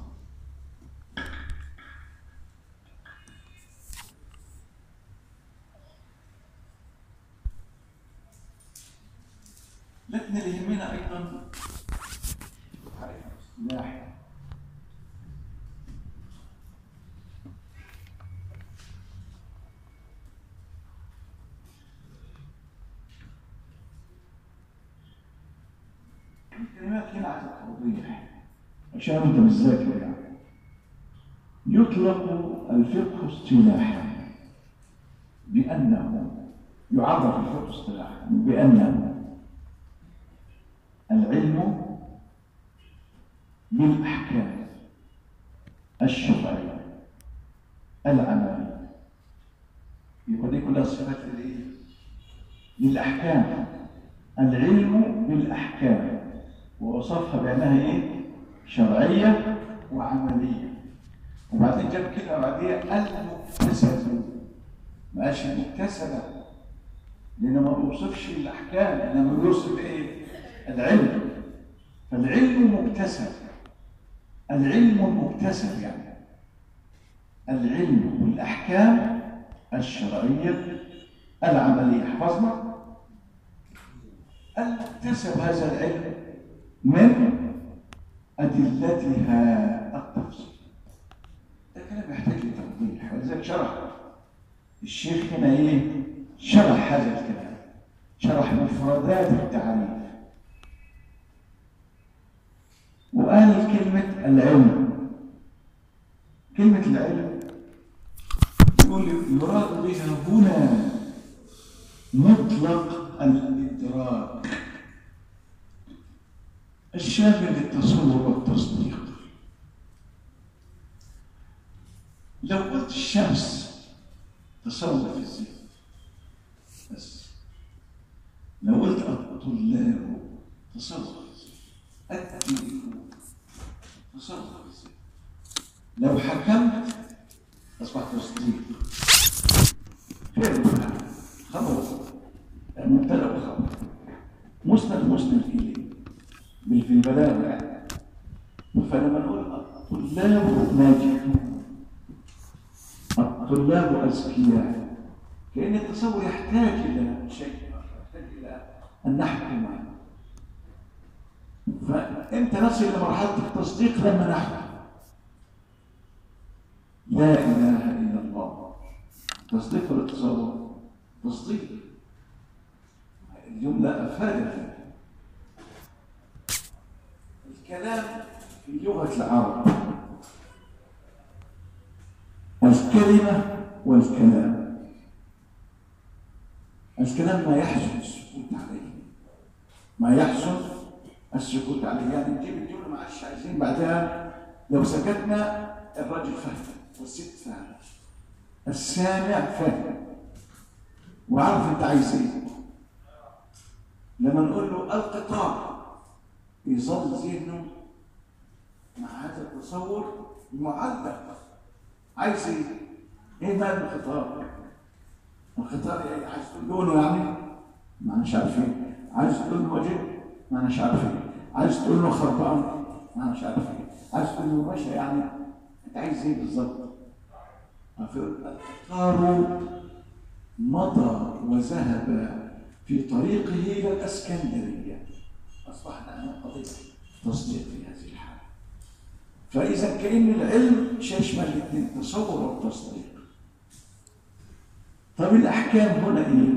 لكن اللي يهمنا ايضا ناحيه الكلمات هنا على التوضيح عشان انت بالذاكر يعني يطلق الفقه اصطلاحا بانه يعرف الفقه اصطلاحا بانه العلم بالاحكام الشرعيه العمليه يبقى دي كلها صفات الايه؟ للاحكام العلم بالاحكام ووصفها بانها ايه؟ شرعيه وعمليه وبعدين جاب كلمه بعديها المكتسبه ما قالش المكتسبه لانه ما بيوصفش الاحكام انما بيوصف ايه؟ العلم فالعلم مكتسب العلم مكتسب يعني العلم بالاحكام الشرعيه العمليه حفظنا المكتسب هذا العلم من ادلتها التفصيل ده كلام يحتاج لتوضيح ولذلك شرح الشيخ هنا ايه شرح هذا الكلام شرح مفردات التعريف وقال كلمة العلم كلمة العلم يقول يراد بها هنا مطلق الإدراك الشامل للتصور والتصديق لو قلت الشمس تصور في الذهن بس لو قلت الطلاب تصور في الذهن التليفون تصور في الذهن لو حكمت أصبح تصديق فعل فعل خبر المبتدا وخبر مسند مسند اليه بال- في البلاغه يعني فلما نقول الطلاب ناجحون الطلاب أذكياء كأن التصور يحتاج إلى شيء يحتاج إلى أن نحكم فأنت نصل إلى مرحلة التصديق لما نحكم لا إله إلا الله تصديق ولا تصور تصديق الجملة أفادت الكلام في لغة العرب الكلمة والكلام الكلام ما يحسن السكوت عليه ما يحسن السكوت عليه يعني نجيب الجملة ما عادش عايزين بعدها لو سكتنا الراجل فهم والست فهم السامع فهم وعارف انت عايز ايه لما نقول له القطار يظل ذهنه مع هذا التصور معلق عايز ايه؟ ايه مال القطار؟ القطار يعني عايز تقول لونه يعني؟ ما اناش عارفين عايز تقول له وجه؟ ما اناش عارفين عايز تقول له خربان؟ ما اناش عارفين عايز تقول له مشى يعني انت عايز ايه بالظبط؟ القطار مضى وذهب في طريقه الى الاسكندريه اصبحنا امام قضيه تصديق في هذه الحاله فاذا كان العلم يشمل الاثنين تصور والتصديق طب الاحكام هنا ايه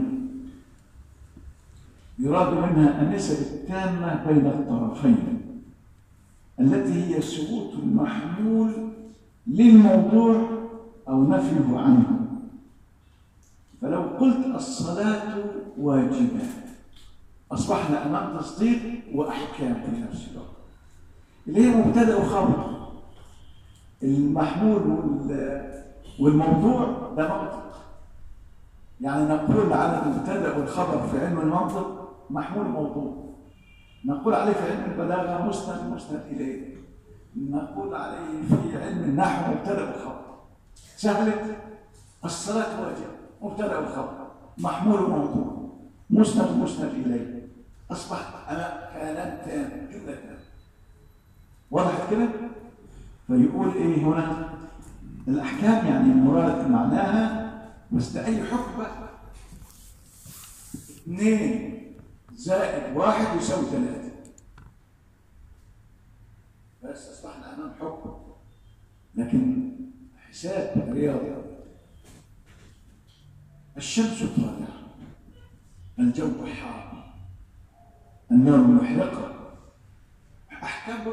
يراد منها النسب التامه بين الطرفين التي هي ثبوت المحمول للموضوع او نفيه عنه فلو قلت الصلاه واجبه اصبحنا امام تصديق واحكام في نفس الوقت اللي هي مبتدا وخبر المحمول والموضوع ده منطق يعني نقول على المبتدا والخبر في علم المنطق محمول موضوع نقول عليه في علم البلاغه مسند مسند اليه نقول عليه في علم النحو مبتدا وخبر سهلت الصلاه واجب مبتدا وخبر محمول وموضوع مسند مسند اليه اصبح انا كلام تام جمله تام وضحت كده فيقول ايه هنا الاحكام يعني مراد معناها بس اي حكم بقى اثنين زائد واحد يساوي ثلاثة بس اصبحنا امام حكم لكن حساب رياضي الشمس طالعة الجو حار النار محرقة أحكام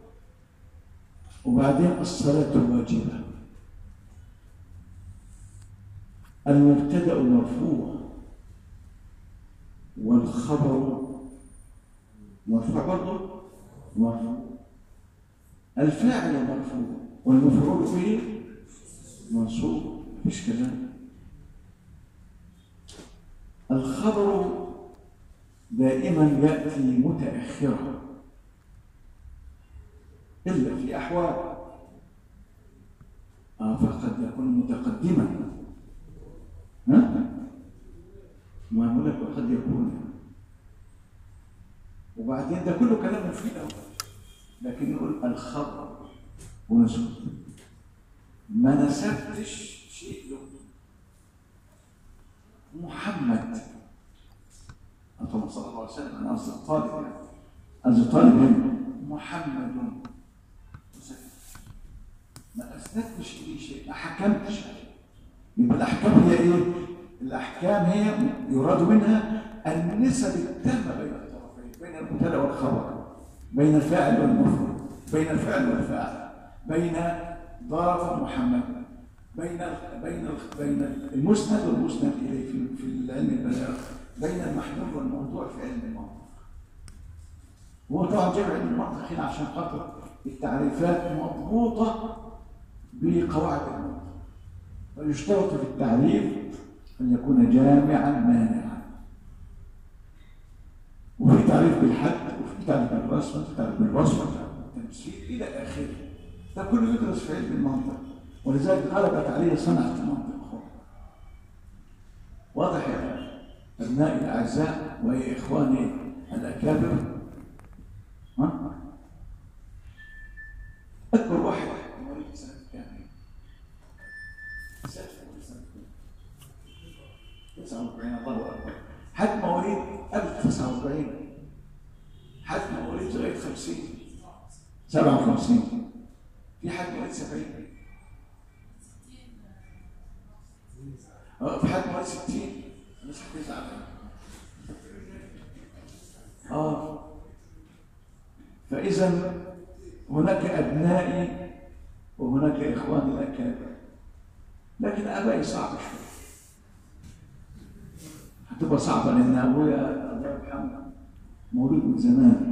وبعدين الصلاة واجبة المبتدأ مرفوع والخبر مرفوع برضه مرفوع الفاعل مرفوع والمفعول به منصوب مفيش كلام الخبر دائما يأتي متأخرا إلا في أحوال آه فقد يكون متقدما ها؟ ما هو لك وقد يكون وبعدين ده كله كلام مفيد أول لكن نقول الخبر ونسكت ما نسبتش شيء له محمد اللهم صلى الله عليه وسلم انا قصدي طالب يعني قصدي طالب هنا محمد ما اثبتش لي شيء ما حكمتش عليه يبقى الاحكام هي ايه؟ الاحكام هي يراد منها النسب التامه بين الطرفين بين المبتدا والخبر بين الفاعل والمفعول بين الفعل والفاعل بين ضرب محمد بين بين بين المسند والمسند اليه في في علم البلاغه بين المحمول والموضوع في علم المنطق هو طبعا جايب علم المنطق هنا عشان خاطر التعريفات مضبوطه بقواعد المنطق ويشترط في التعريف ان يكون جامعا مانعا وفي تعريف بالحد وفي تعريف بالرسم وفي تعريف بالوصف وفي تعريف بالتمثيل الى اخره ده كله يدرس في علم المنطق ولذلك غلبت عليه صنعة المنطق واضح يا أبنائي الأعزاء ويا إخواني الأكابر ها؟ أكبر واحد مواليد سنة كام؟ سنة مواليد قبل 49 حد مواليد لغايه 50 57 في حد مواليد 70 اه في حد مواليد 60 الناس هتزعل اه فاذا هناك ابنائي وهناك اخواني الاكابر لكن ابائي صعب شويه هتبقى صعبه لان ابويا الله يرحمه مولود من زمان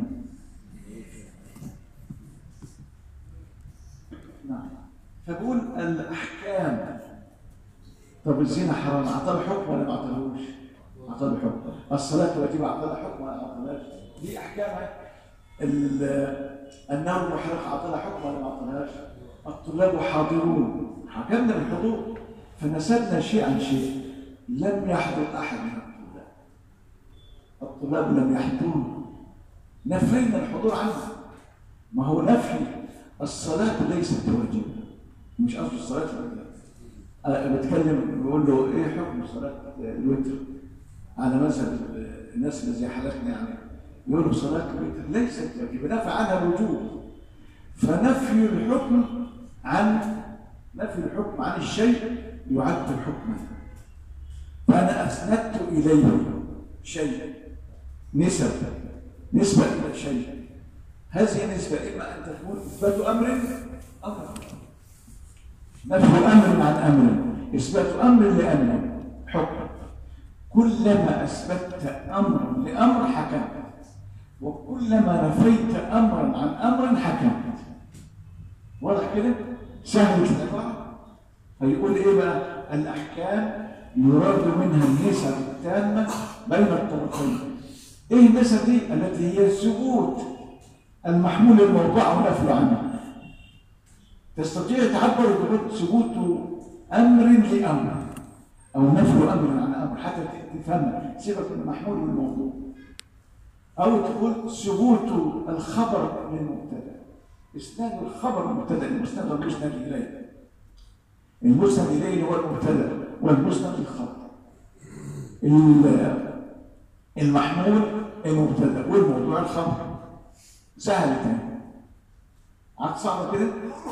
نعم فبقول الاحكام طب الزنا حرام اعطاه حكم ولا ما اعطاهوش؟ اعطاه حكم الصلاه واجبه اعطاها حكم ولا ما اعطاهاش؟ دي احكامها ال- النار المحرقه اعطاها حكم ولا ما اعطاهاش؟ الطلاب حاضرون حكمنا بالحضور فنسبنا شيء عن شيء لم يحضر احد من الطلاب الطلاب لم يحضروا نفينا الحضور عنهم ما هو نفي الصلاة ليست واجبة مش قصدي الصلاة واجبة أنا بتكلم بقول له إيه حكم صلاة الوتر على مذهب الناس اللي زي حالتنا يعني يقولوا صلاة الوتر ليست واجبة نفى عنها الوجوب فنفي الحكم عن نفي الحكم عن الشيء يعد حكما فأنا أسندت إليه شيء نسب نسبة إلى شيء هذه النسبة إما أن تكون إثبات أمر أمر نفي أمر عن أمر إثبات أمر لأمر حكم كلما أثبتت أمرا لأمر حكمت وكلما نفيت أمرا عن أمر حكمت واضح كده؟ سهل العبارة فيقول إيه بقى؟ الأحكام يراد منها النسب التامة بين الطرفين ايه النسب دي التي هي ثبوت المحمول الموضوع ونفي عنه تستطيع تعبر بقول ثبوت امر لامر او نفي امر عن امر حتى تفهم سيبك من المحمول والموضوع او تقول ثبوت الخبر للمبتدا اسناد الخبر المبتدا المسند والمسند اليه المسند اليه هو المبتدا والمسند الخبر المحمول المبتدا والموضوع الخبر سهل تاني عاد صعبه كده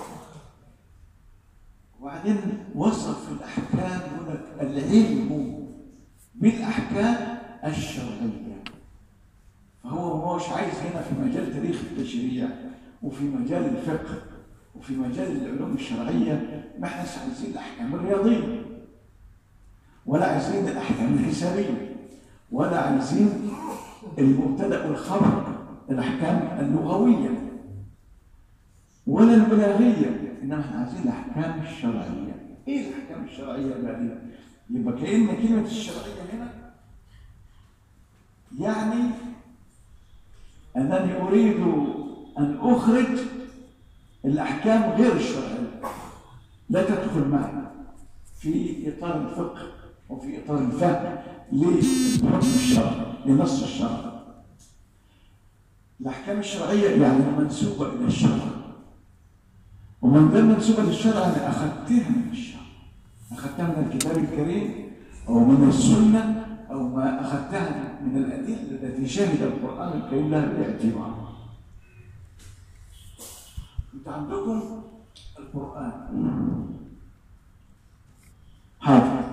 وبعدين وصف الاحكام هنا العلم بالاحكام الشرعيه فهو مش عايز هنا في مجال تاريخ التشريع وفي مجال الفقه وفي مجال العلوم الشرعيه ما احنا عايزين الاحكام الرياضيه ولا عايزين الاحكام الحسابيه ولا عايزين المبتدا والخبر الاحكام اللغويه ولا البلاغيه انما احنا عايزين الاحكام الشرعيه ايه الاحكام الشرعيه بقى دي يبقى كان كلمه الشرعيه هنا يعني انني اريد ان اخرج الاحكام غير الشرعيه لا تدخل معي في اطار الفقه وفي اطار الفهم للحكم الشرعي لنص الشرع الاحكام الشرعيه يعني منسوبه الى الشرع ومن دام منسوبه للشرع انا اخذتها من الشرع اخذتها من الكتاب الكريم او من السنه او ما اخذتها من الادله التي شهد القران الكريم لها بالاعتبار انت عندكم القران حاضر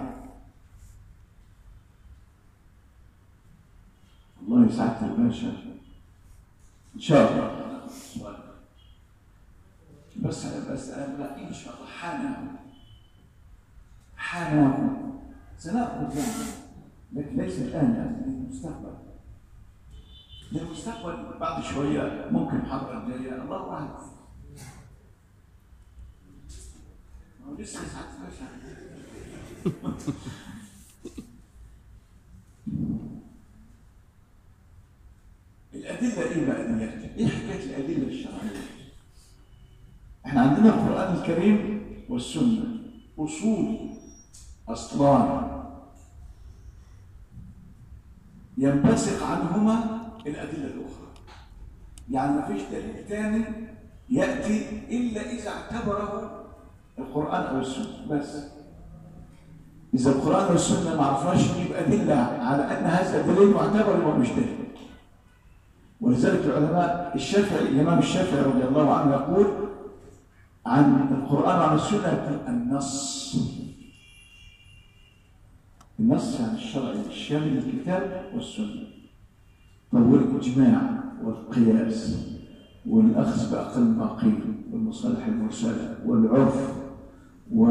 الله يسعدك الباشا ان شاء الله بس بس لا ان شاء الله حانا حانا سنأخذ يعني لكن ليس الآن يعني للمستقبل للمستقبل بعد شوية ممكن محاضرة جاية الله أعلم لسه ساعات الأدلة إيه بقى ديت؟ إيه حكاية الأدلة الشرعية؟ إحنا عندنا القرآن الكريم والسنة أصول أصلان ينبثق عنهما الأدلة الأخرى يعني ما فيش دليل ثاني يأتي إلا إذا اعتبره القرآن أو السنة بس إذا القرآن والسنة ما عرفناش نجيب أدلة على أن هذا دليل معتبر يبقى مش دليل ولذلك العلماء الشافعي الإمام الشافعي رضي الله عنه يقول عن القرآن وعن السنة يقول النص النص يعني الشرعي الشامل للكتاب والسنة طب والإجماع والقياس والأخذ بأقل ما قيل والمصالح المرسلة والعرف و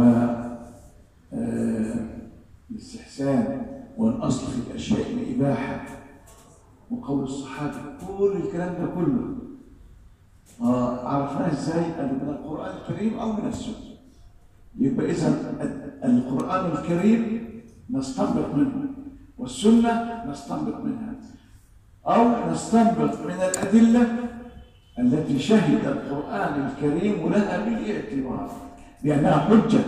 آه، الاستحسان والأصل في الأشياء الإباحة وقول الصحابة كل الكلام ده كله آه عرفناه ازاي؟ قالوا من القرآن الكريم أو من السنة يبقى إذا القرآن الكريم نستنبط منه والسنة نستنبط منها أو نستنبط من الأدلة التي شهد القرآن الكريم لها بالاعتبار بأنها حجة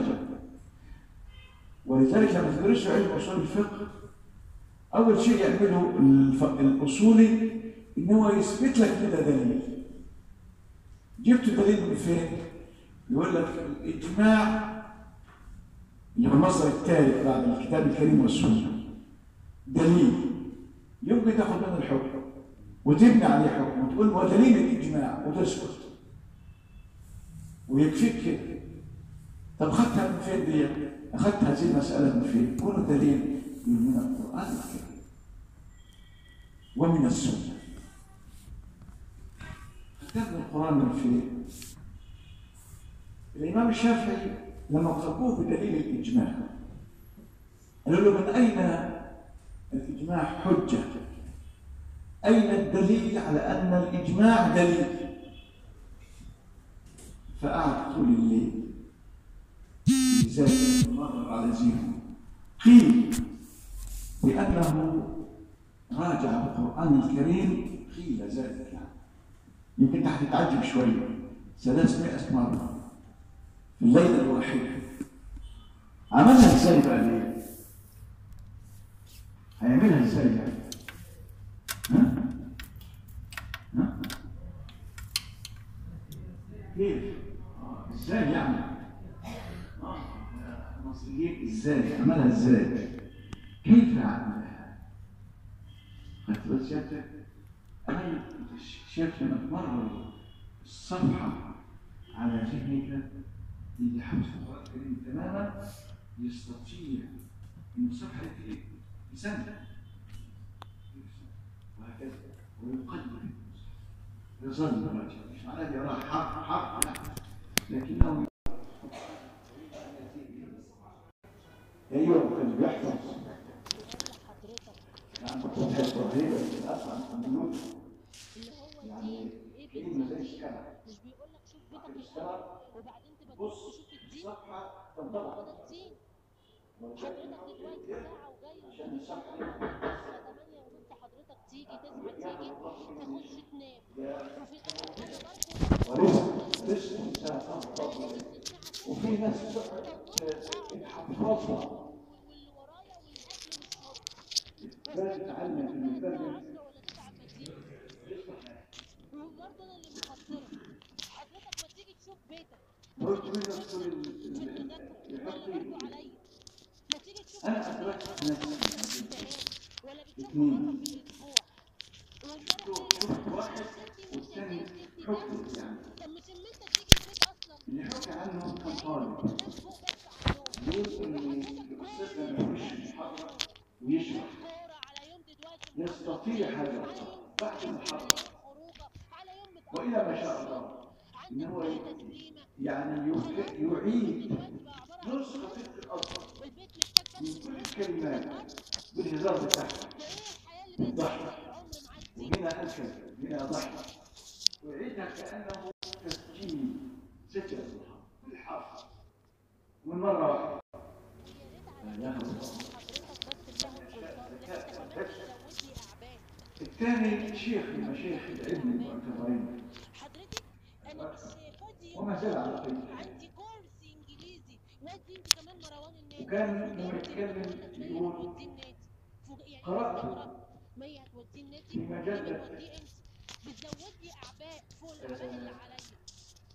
ولذلك لما تدرسوا علم أصول الفقه أول شيء يعمله الف- الأصولي إن هو يثبت لك كده دليل جبت دليل من فين؟ يقول لك الإجماع اللي هو المصدر الثالث بعد الكتاب الكريم والسنة دليل يمكن تاخد منه الحكم وتبني عليه حكم وتقول هو دليل الإجماع وتسكت ويكفيك كده طب خدتها من فين دي؟ أخذت هذه المسألة من فين؟ كل دليل من القرآن الكريم ومن السنة خدتها من القرآن من فين؟ الإمام الشافعي لما طلبوه بدليل الإجماع قالوا له من أين الإجماع حجة؟ أين الدليل على أن الإجماع دليل؟ فقعد طول الليل يذاكر مرر على ذهنه قيل بأنه راجع القرآن الكريم قيل ذلك يعني يمكن انت هتتعجب شوية 300 مرة في الليلة الواحدة عملها ازاي بقى ليه؟ هيعملها ازاي يعني؟ ها؟ ها؟ كيف؟ آه، ازاي يعني؟ آه، المصريين ازاي؟ عملها ازاي؟ كيف عملها؟ خدت بس سيادتك؟ أنا شايف لما تمرر الصفحة على ذهنك اللي حفظ القرآن الكريم تماما يستطيع إن الصفحة دي يسنة وهكذا ويقدم يظل راجع مش معناه يراه حرف حرف لا لكنه ايوه كان بيحفظ يعني كنت بحب رهيبه اصلا الحمد اللي هو يعني دي ايه كلمه زي بتسوي السكنه مش بيقول لك شوف بيتك السكنه الاول وبعدين تبقى تروح بص تشوف الدين الصفحه تنطبق وده الدين ولذلك حضرتك دلوقتي ساعة وجاي عشان وتيجي الصفحه الساعة 8 ونص حضرتك تيجي تصحى تيجي تخش تنام وفي الآخر حاجة برضه ورزق رزق انسان تنطبق وفي ناس تقعد تحفظها واللي ورايا والأكل مش هضم لا تتعلم ان البلد عشرة ولا تسعة مدينة وبرضه أنا اللي مخسرة حضرتك ما تيجي تشوف بيتك قلت منه كل في ال- المذاكرة ده اللي يحط برضه عليا ما تيجي تشوف انا بيتك ادركت ناس ولا بتشوف اتنين. مرة في الأسبوع شفت واحد والثاني حكم يعني طب مش ان انت تيجي البيت اصلا اللي حكى عنه كان طالب تنام فوق بس على النوم يقول ان الاستاذ لما يخش المحاضره ويشرح كورة على يوم دلوقتي يستطيع هذا بعد المحاضره خروجه على يوم متأخر والى ما شاء الله ان عندك هو بقى تسليمة يعني يك- يعيد دلوقتي بقى عبارة عن نسخه طبق الاصل والبيت محتاج من بس كل فلوس الكلمات بالهزار بتاعها ده ايه الحياة اللي بقت بالضحك. العمر معدي وهنا أنكر هنا ضحك ويعيدها كأنه تسجيل سجل بالحرف من مرة واحدة يا ريت على يا حضرتك بس تلاقوا السلطان لكن كمان تزود لي اعباء الثاني شيخ من مشايخ العلم المعتبرين حضرتك انا مش فاضي يوم وما زال على خير عندي كورس انجليزي وادي انت كمان مروان النادي وكان لما يتكلم يقول هتوديه النادي فوق- يعني قرأت بقرا مية هتوديه النادي في مجلة. بتوديه انت بتزود لي اعباء فوق الاعباء اللي عليا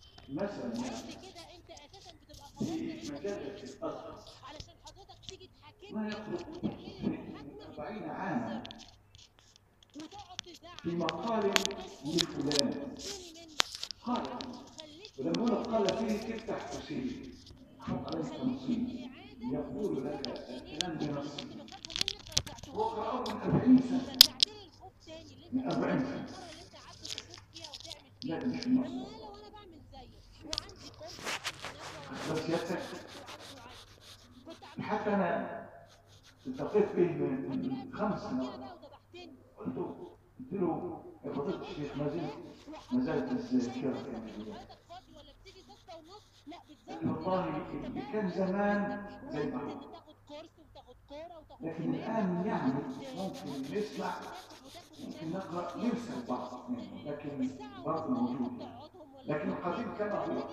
مثلا قد يعني كده انت اساسا بتبقى في خلاص مجلة الأزهر علشان حضرتك تيجي تحكي ما تحاكمني يخرج وتعملي من محاكمة أربعين عاما وتقعد تزعق في مقال لفلان وتشتري منك قال خليك ولما يقول قال فيه تفتح حسين حط عليه تنصيب يقول لك الكلام بنص كنت بخافه منك رجعته وقرأه من 40 سنة رجعت لي الخوف تاني اللي من انت 40 المره سنة اللي انت قعدت تشوف فيها وتعمل لا فيها مش لما النص انا لو انا بعمل زيك وعندي كنت بس يدك كنت عملت حتى أنا التقيت به من كنت من بقى خمس كده سنوات بقى وذبحتني قلت له قلت له يا فضيلة الشيخ ما زلت ما زالت الذاكرة يعني حضرتك فاضي ولا بتيجي ستة ونص لا قال بتزود لي والله اللي كان زمان زي ما هو انت تاخد كورس وتاخد كوره وتاخد لكن كمان الآن يعني ممكن نسمع ممكن نقرأ نرسل بعض منه لكن برضه موجود لكن القديم كما هو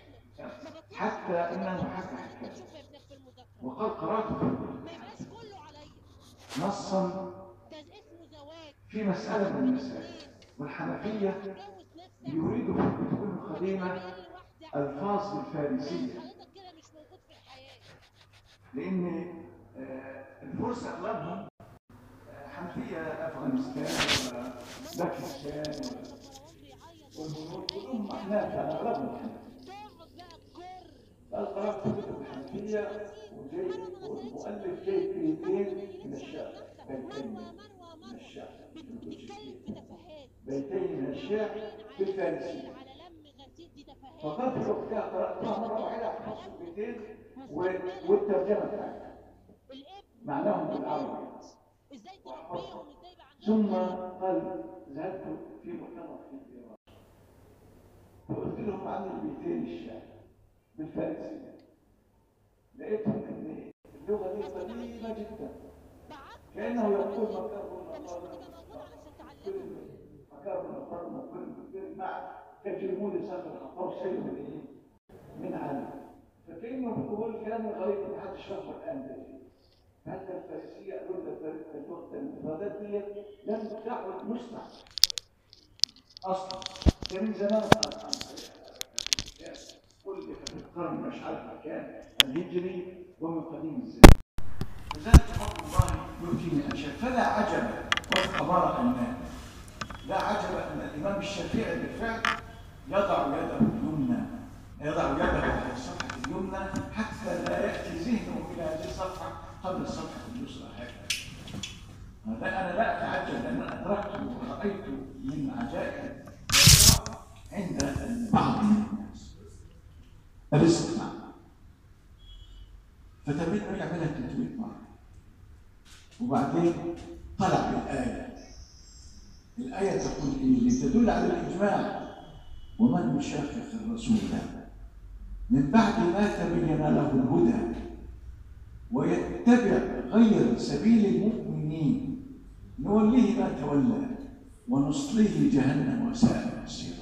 حتى انه حكى حكايه شوف ابنك في المذاكره وقد قراته ما يبقاش كله عليا نصا ده اسمه زواج في مساله من المسائل والحنفيه تجوز نفسك يريدوا في كتبهم القديمه لوحدك الفاظ الفارسيه حضرتك كده مش موجود في الحياه لان آه، الفرس اغلبهم آه، حنفيه افغانستان وباكستان مروان بيعيط والهنود كلهم احناف يعني اغلبهم حنفية. تقعد بقى تجر قال قرأت كتب الحنفية وجاي والمؤلف جاي بيتين من الشعر بيتين مروه مروه من مروه الشعر بتتكلم في تفاهات بيتين من الشعر بالفارسية على لم غسيل دي تفاهات فقد في وقتها قرأتها مرة واحدة في نص البيتين و- والترجمة بتاعتها الابن معناهم بالعربي ازاي تربيهم ازاي يبقى عندهم ثم قال ذهبت في مؤتمر في إيران فقلت لهم عن البيتين الشعر بالفارسية لقيتهم ان اللغة دي قديمة جدا بعت كأنه يقول مكار انت مش بتبقى موجود علشان تعلمهم مكار من القرن وكل كل مع كجمود سفر الخطاب شيء من ايه؟ من عالم فكأنه بيقول الكلام الغريب اللي محدش فاهمه الآن ده حتى الفارسية قالوا لنا الفار- اللغة الانفرادات دي لم تعد مصنع أصلا ده من زمان كل في القرن مش عارف كان الهجري ومن قديم الزمان لذلك فضل الله يؤتي من يشاء فلا عجب والخبر الناس لا عجب ان الامام الشافعي بالفعل يضع يده اليمنى يضع يده على الصفحه اليمنى حتى لا ياتي ذهنه الى هذه الصفحه قبل الصفحه اليسرى هكذا هذا انا لا اتعجب لان انا ادركت ورايت من عجائب القراءة عند بعض من الناس الاستماع فتبين انه يعملها 300 مره وبعدين طلع بالايه الايه تقول ايه اللي تدل على الاجماع ومن يشاقق الرسول من بعد ما تبين له الهدى ويتبع غير سبيل المؤمنين نوليه ما تولى ونصليه جهنم وساءت مصيرا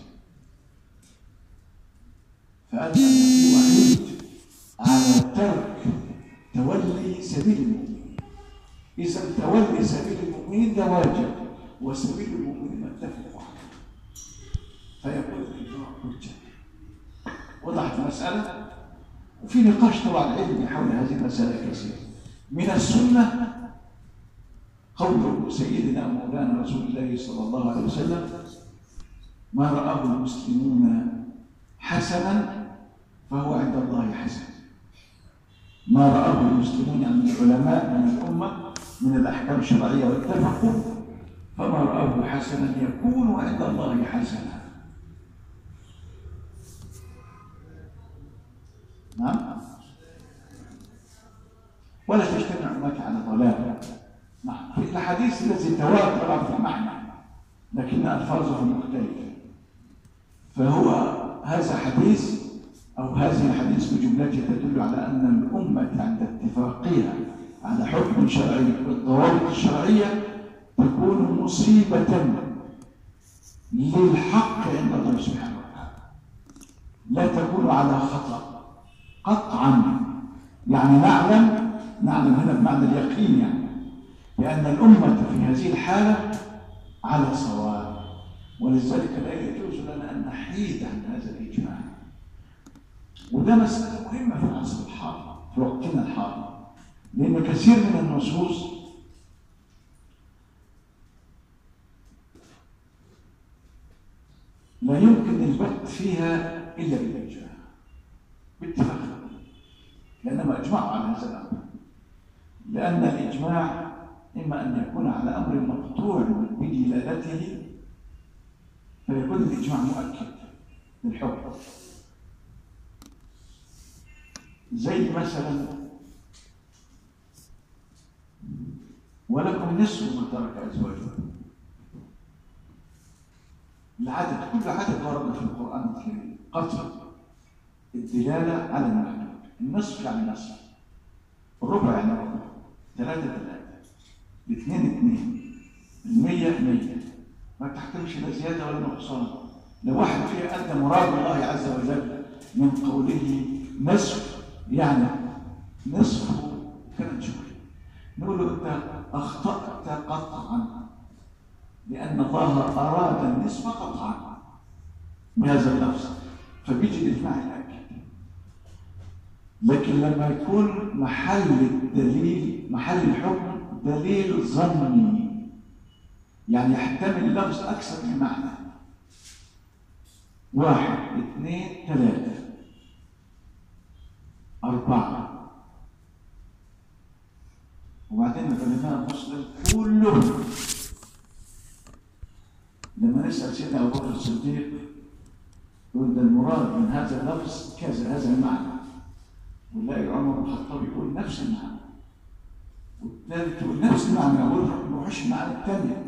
فأنت في وعيد على ترك تولي سبيل المؤمنين إذا تولي سبيل المؤمنين ده واجب وسبيل المؤمنين متفق عليه فيقول الإجماع حجة وضحت المسألة وفي نقاش طبعا علمي حول هذه المسألة كثير من السنة قول سيدنا مولانا رسول الله صلى الله عليه وسلم ما رآه المسلمون حسنا فهو عند الله حسن ما رآه المسلمون يعني من العلماء من الأمة من الأحكام الشرعية واتفقوا فما رآه حسنا يكون عند الله حسنا نعم ولا تجتمع أمتي على ضلال نعم في الحديث الذي تواتر في المعنى لكن ألفاظه مختلفة فهو هذا حديث أو هذه الحديث بجملته تدل على أن الأمة عند اتفاقها على حكم شرعي بالضوابط الشرعية تكون مصيبة للحق عند الله سبحانه وتعالى لا تكون على خطأ قطعا يعني نعلم نعلم هنا بمعنى اليقين يعني بأن الأمة في هذه الحالة على صواب ولذلك لا يجوز لنا أن نحيد عن هذا الإجماع وده مسألة مهمة في العصر الحاضر في وقتنا الحاضر لأن كثير من النصوص لا يمكن البت فيها إلا بالإرجاع باتفاق لأنهم أجمعوا على هذا الأمر لأن الإجماع إما أن يكون على أمر مقطوع بدلالته فيكون الإجماع مؤكد للحكم زي مثلا ولكم نصف ما ترك أزواجكم العدد كل عدد ورد في القرآن الكريم قطع الدلالة على المحدود النصف يعني نصف الربع يعني ربع ثلاثة ثلاثة الاثنين اثنين المية مية ما تحتمش لا زيادة ولا نقصان لو واحد فيه أدى مراد الله عز وجل من قوله نصف يعني نصفه كانت شوية نقول له أنت أخطأت قطعا لأن الله أراد النصف قطعا بهذا اللفظ فبيجي الإجماع الأكد لكن لما يكون محل الدليل محل الحكم دليل ظني يعني يحتمل اللفظ أكثر من معنى واحد اثنين ثلاثة أربعة وبعدين العلماء المسلم كلهم لما نسأل سيدنا أبو بكر الصديق يقول ده المراد من هذا اللفظ كذا هذا المعنى ونلاقي عمر بن الخطاب يقول نفس المعنى والثالث يقول نفس المعنى يقول ما نروحش المعنى الثانية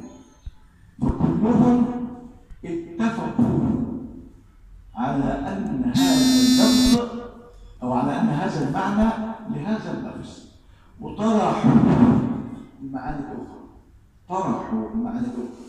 فكلهم اتفقوا على أن هذا اللفظ أو على أن هذا المعنى لهذا اللفظ وطرحوا المعاني الأخرى طرحوا المعاني الأخرى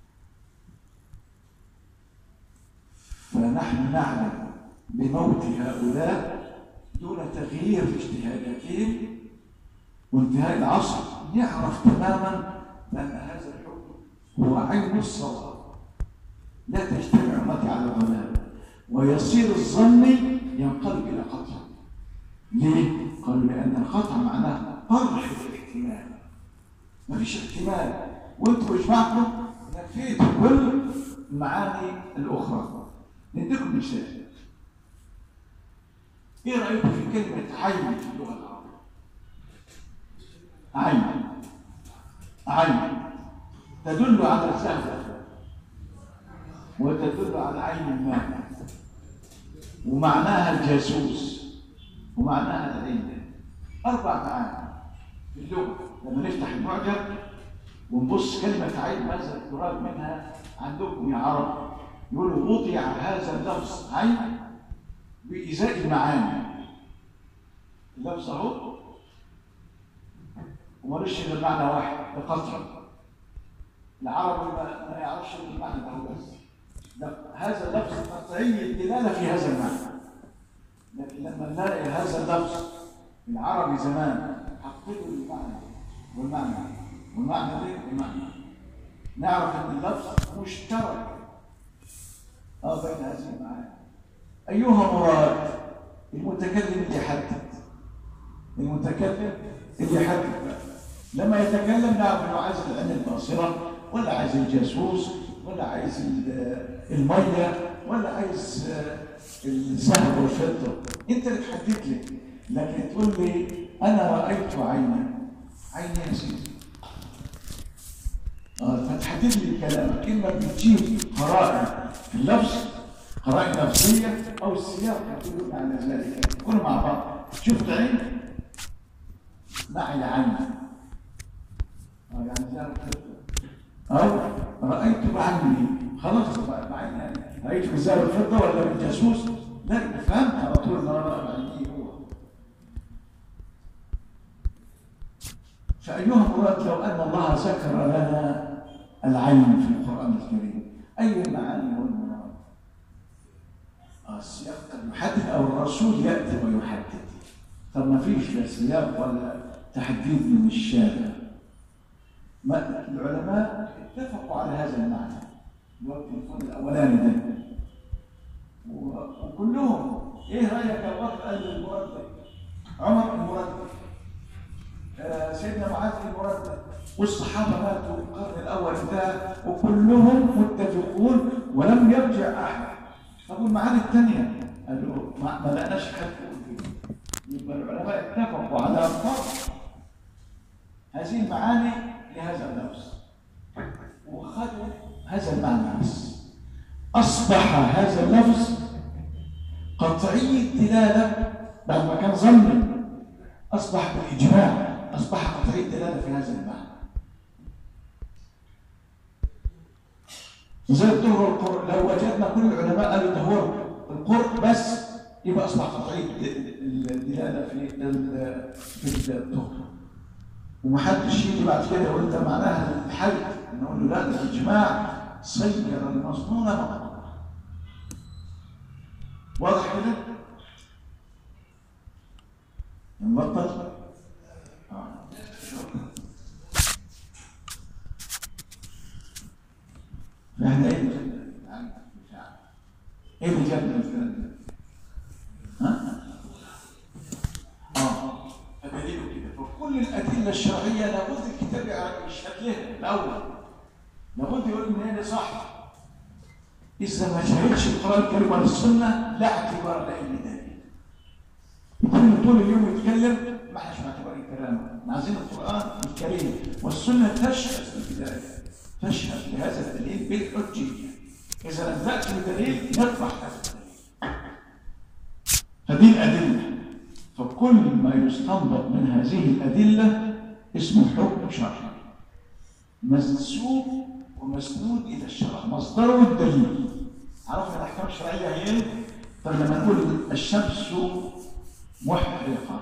فنحن نعلم بموت هؤلاء دون تغيير في اجتهاداتهم وانتهاء العصر يعرف تماما بأن هذا الحكم هو عين الصواب لا تجتمع أمتي على الضلال ويصير الظن ينقلب إلى قطع ليه؟ قالوا لأن القطع معناه طرح الاحتمال ما فيش احتمال وانتوا اجمعكم نفيتوا كل المعاني الأخرى نديكم مثال ايه رايكم في كلمه عين في اللغه العربيه عين عين تدل على الزهره وتدل على عين الماء ومعناها الجاسوس ومعناها العين اربع معاني في اللغه لما نفتح المعجم ونبص كلمه عين ماذا تراد منها عندكم يا عرب يقول وضع هذا اللفظ عين بإزاء المعاني اللفظ اهو ومالوش غير معنى واحد بقطع العربي ما, ما يعرفش المعنى ده بس ده هذا اللفظ قطعي الدلاله في هذا المعنى لكن لما نلاقي هذا اللفظ العربي زمان حققوا المعنى والمعنى والمعنى ده والمعنى نعرف ان اللفظ مشترك اه بين هذه المعاني ايها مراد المتكلم اللي يحدد المتكلم اللي يحدد لما يتكلم نعرف انه عايز العين الباصره ولا عايز الجاسوس ولا عايز الميه ولا عايز الذهب والفضه انت اللي تحدد لي لكن تقول لي انا رايت عينا عيني يا سيدي اه فتحدد لي الكلام كلمه بتجيب قرائن في اللفظ قرائن نفسيه او السياق يدل على ذلك كلهم مع بعض شفت عين معي العين اه يعني زي او رايت بعيني خلاص بعيني يعني رايت بالزهر الفضه ولا بالجاسوس لا فهمت على طول ان انا بعيني هو فايها مراد لو ان الله ذكر لنا العين في القران الكريم اي المعاني هو المراد السياق المحدد او الرسول ياتي ويحدد طب ما فيش لا سياق ولا تحديد من الشارع ما العلماء اتفقوا على هذا المعنى الوقت الفضل الاولاني ده وكلهم ايه رايك يا وقت قال المراد ده عمر المراد آه، سيدنا معاذ بن مرد والصحابه ماتوا القرن الاول انتهى وكلهم متفقون ولم يرجع احد طب والمعاني الثانيه قالوا ما ما لقناش حد يقول كده. يبقى العلماء اتفقوا على فرض هذه المعاني لهذا اللفظ وخدوا هذا المعنى بس اصبح هذا اللفظ قطعي الدلاله بعد ما كان ظني اصبح بالاجماع اصبح قطعي الدلاله في هذا المعنى زي الظهر والقرء لو وجدنا كل العلماء قالوا ده هو القرء بس يبقى اصبح قطعي الد- الدلاله في ال- في الظهر ومحدش يجي بعد كده يقول ده معناها الحل نقول له لا ده الاجماع صير المظنون مقبولا واضح كده؟ نبطل؟ آه. فاحنا ايه اللي جبنا عن الدفاع؟ ايه اللي جبنا الكلام ده؟ ها؟ اه فدليل كده فكل الادله الشرعيه لابد الكتاب يشهد لها الاول لابد يقول ان هي صح اذا ما شهدش القران الكريم ولا السنه لا اعتبار لاي دليل يكون طول اليوم يتكلم ما احناش معتبرين كلامه احنا عايزين القران الكريم والسنه تشهد في البدايه تشهد لهذا الدليل بالحجيه اذا لم تاتي بدليل نطرح هذا الدليل هذه الادله فكل ما يستنبط من هذه الادله اسمه حكم شرعي منسوب ومسنود الى الشرع مصدره الدليل عرفنا الاحكام الشرعيه هي ايه طب لما نقول الشمس محرقه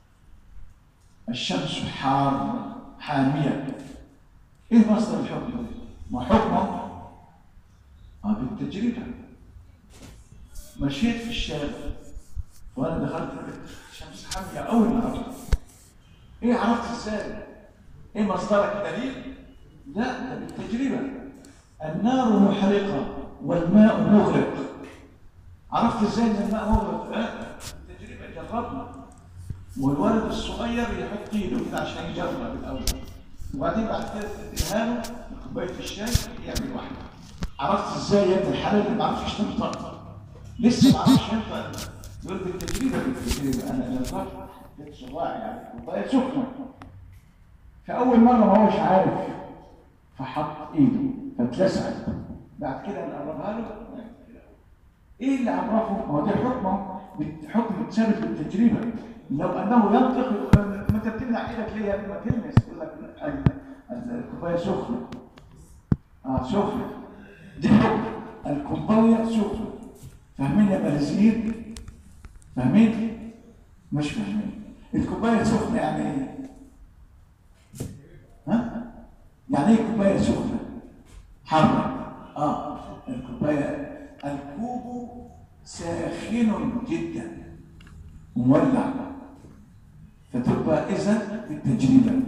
الشمس حارة حامية ايه مصدر الحكم ده؟ ما حكمه اه بالتجربة مشيت في الشارع وانا دخلت الشمس حامية اول ما عرفت ايه عرفت ازاي؟ ايه مصدرك الدليل؟ لا ده بالتجربة النار محرقة والماء مغرق عرفت ازاي ان الماء مغرق؟ لا بالتجربة جربنا والولد الصغير يحط ايده كده عشان يجرب الاول وبعدين بعد كده تديها له كوبايه الشاي يعمل واحده عرفت ازاي يا ابن الحلال اللي ما عرفش تنطق لسه ما عرفش ينطق يقول بالتجربه بالتجربه انا انا ظهرت حطيت صباعي يعني كوبايه سخنه فاول مره ما هوش عارف فحط ايده فاتلسعت بعد كده نقربها له ايه اللي عرفه؟ ما هو ده حكمه حكم ثابت بالتجربه لو انه ينطق ما انت بتمنع ايدك ليه قبل ما تلمس يقول لك ال- ال- الكوبايه سخنه اه سخنه دي حكم الكوبايه سخنه فاهمين يا بلازير؟ فاهمين؟ مش فاهمين الكوبايه سخنه يعني ايه؟ ها؟ يعني ايه كوبايه سخنه؟ حرة اه الكوبايه الكوب ساخن جدا مولع فتبقى اذا بالتجربه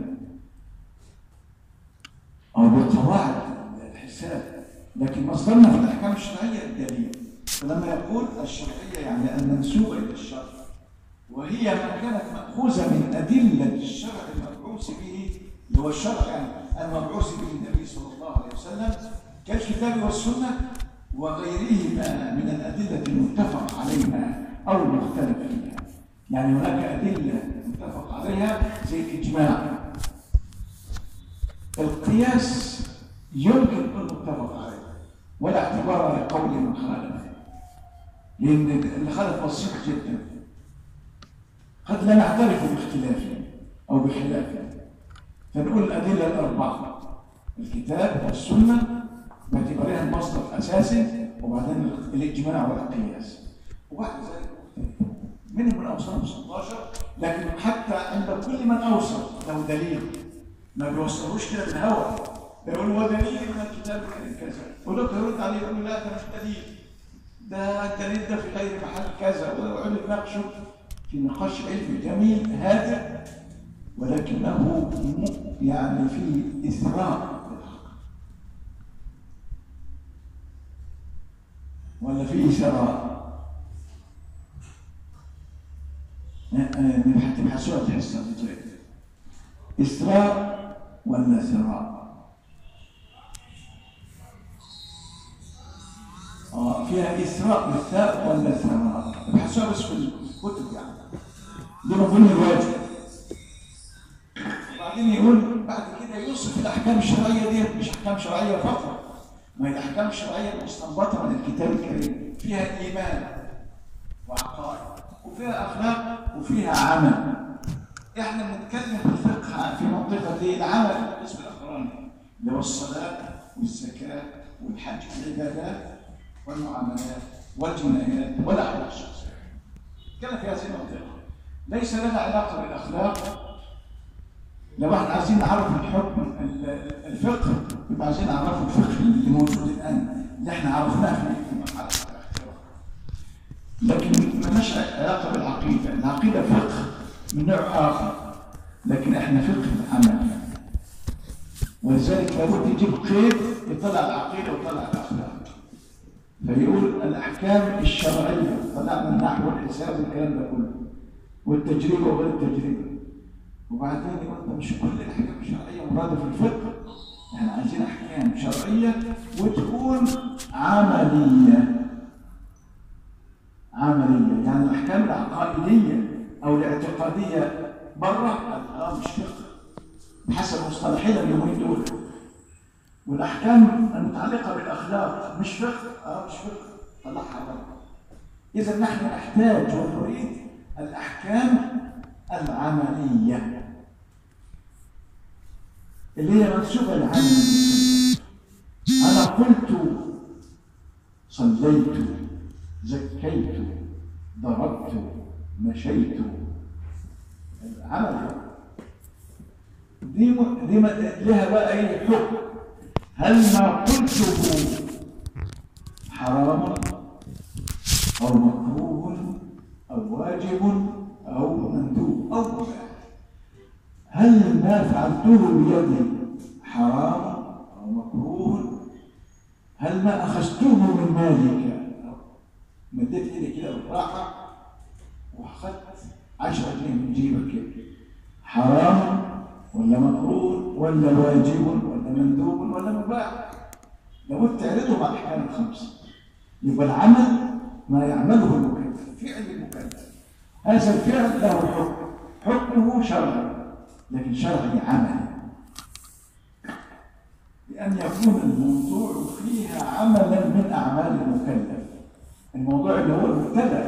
او بالقواعد الحساب لكن مصدرنا في الاحكام الشرعيه الدليل فلما يقول الشرعيه يعني المنسوبه الى الشرع وهي ما كانت ماخوذه من ادله الشرع المبعوث به اللي هو الشرع يعني المبعوث به النبي صلى الله عليه وسلم كالكتاب والسنه وغيرهما من الادله المتفق عليها او المختلف فيها يعني هناك ادله متفق عليها زي الاجماع القياس يمكن ان متفق عليه ولا اعتبار لقول من خالف لان اللي خالف بسيط جدا قد لا نعترف باختلافه او بخلافه فنقول الادله الاربعه الكتاب والسنه باعتبارها المصدر الاساسي وبعدين الاجماع والقياس وبعد ذلك منهم من اوصاف 16 لكن حتى عند كل من اوصف له دليل ما بيوصلوش كده بالهوى بيقول هو دليل من الكتاب الكريم كذا ودكتور يرد عليه يقول له لا ده مش دليل ده الدليل ده في غير محل كذا ويقعد يناقشه في نقاش علمي جميل هادئ ولكنه م- يعني في اثراء للحق ولا في ثراء نبحث تبحثوها تحسها في طريقة إسراء ولا ثراء اه فيها إسراء بالثاء ولا ثراء ابحثوها بس في الكتب يعني دي من ضمن الواجب وبعدين يقول بعد كده يوصف الأحكام الشرعية دي مش أحكام شرعية فقط ما هي الأحكام الشرعية المستنبطة من الكتاب الكريم فيها إيمان وعقائد وفيها أخلاق وفيها عمل احنا بنتكلم في الفقه في منطقة ايه؟ العمل القسم الأخراني اللي هو الصلاة والزكاة والحج العبادات والمعاملات والجنايات والأحوال الشخصية نتكلم في هذه المنطقة ليس لنا علاقة بالأخلاق لو احنا عايزين نعرف الحكم ال- الفقه يبقى عايزين نعرف الفقه اللي موجود الآن اللي احنا عرفناه في مرحلة الاختراع لكن مالناش علاقة بالعقيدة العقيدة فقه من نوع آخر لكن احنا فقه العمل ولذلك لابد يجيب قيد يطلع العقيدة ويطلع الأخلاق فيقول الأحكام الشرعية طلعنا النحو والحساب والكلام ده كله والتجربة وغير التجربة وبعدين يقول ده مش كل الأحكام الشرعية مرادة في الفقه احنا عايزين أحكام شرعية وتكون عملية عملية يعني الأحكام العقائدية أو الاعتقادية بره اه مش فقه بحسب مصطلحين اليومين دول والأحكام المتعلقة بالأخلاق مش فقه اه مش فقه طلعها بره إذا نحن نحتاج ونريد الأحكام العملية اللي هي منسوبة لعمل المكلف أنا قلت صليت زكيت ضربت مشيت العمل دي م... دي م... لها بقى ايه حكم هل ما قلته حرام او مكروه او واجب او مندوب او مباح هل ما فعلته بيدي حرام او مكروه هل ما اخذته من مالك مديت ايدي كده بالراحه واخذت 10 جنيه من جيبك كده حرام ولا مكروه ولا واجب ولا مندوب ولا مباح لابد تعرضه مع الاحكام الخمسه يبقى العمل ما يعمله المكلف فعل المكلف هذا الفعل له حكم حكمه شرعي لكن شرعي عملي بأن يكون الموضوع فيها عملا من أعمال المكلف الموضوع اللي هو المبتدأ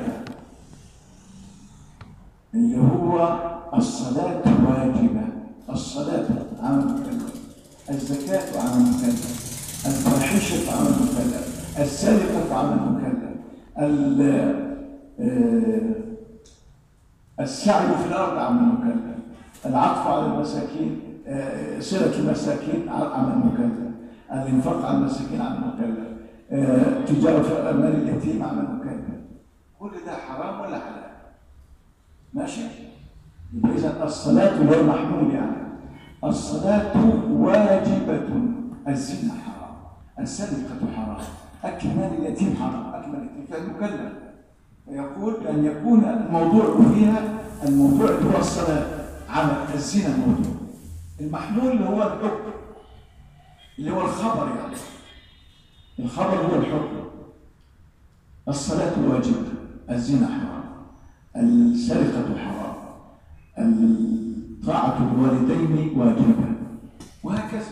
اللي هو الصلاة واجبة الصلاة عمل مكلف الزكاة عمل مكلف الفاحشة عمل مكلف السرقة عمل مكلف السعي في الأرض عمل مكلف العطف على المساكين صلة المساكين عمل مكلف الإنفاق على المساكين عمل مكلف تجارة في أموال اليتيم عمل مكلف كل ده حرام ولا حلال ماشي يبقى إذا الصلاة غير محمول يعني الصلاة واجبة الزنا حرام السرقة حرام أكل مال اليتيم حرام أكل مال اليتيم فعل مكلف فيقول بأن يكون الموضوع فيها الموضوع اللي هو الصلاة عمل الزنا الموضوع المحمول اللي هو الحكم اللي هو الخبر يعني الخبر هو الحكم الصلاة واجبة الزنا حرام السرقة حرام الطاعة الوالدين واجبة وهكذا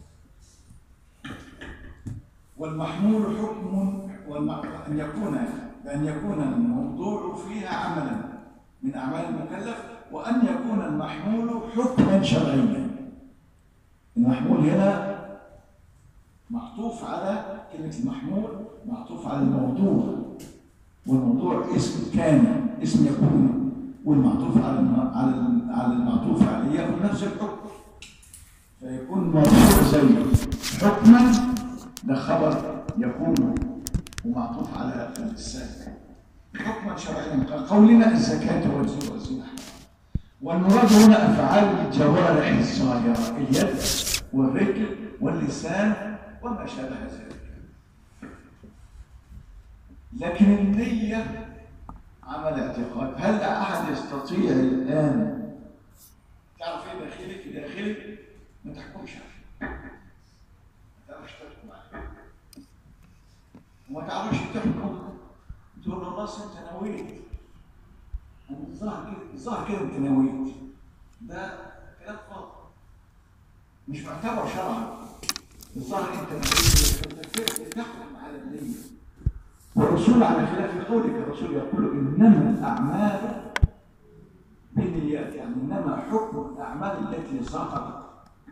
والمحمول حكم أن يكون بأن يكون الموضوع فيها عملا من أعمال المكلف وأن يكون المحمول حكما شرعيا المحمول هنا معطوف على كلمة المحمول معطوف على الموضوع والموضوع اسم كان اسم يكون والمعطوف على على على المعطوف عليه ياخذ نفس الحكم فيكون مرفوع زي حكما ده خبر يكون ومعطوف على الساك حكما شرعيا قولنا الزكاة والزكاة والزنا والمراد هنا أفعال الجوارح الصغيرة اليد والرجل واللسان وما شابه ذلك لكن النية عمل اعتقاد هل أحد يستطيع الآن تعرف ايه داخلك داخلك ما تحكمش عليه ما تعرفش تحكم عليه وما تعرفش تحكم تقول له خلاص انت نويت أنا الظاهر كده الظاهر كده انت نويت ده كلام فاضي مش معتبر شرعا الظاهر انت نويت تحكم على النية والرسول على خلاف قولك الرسول يقول انما الاعمال بالنيات يعني انما حكم الاعمال التي ظهرت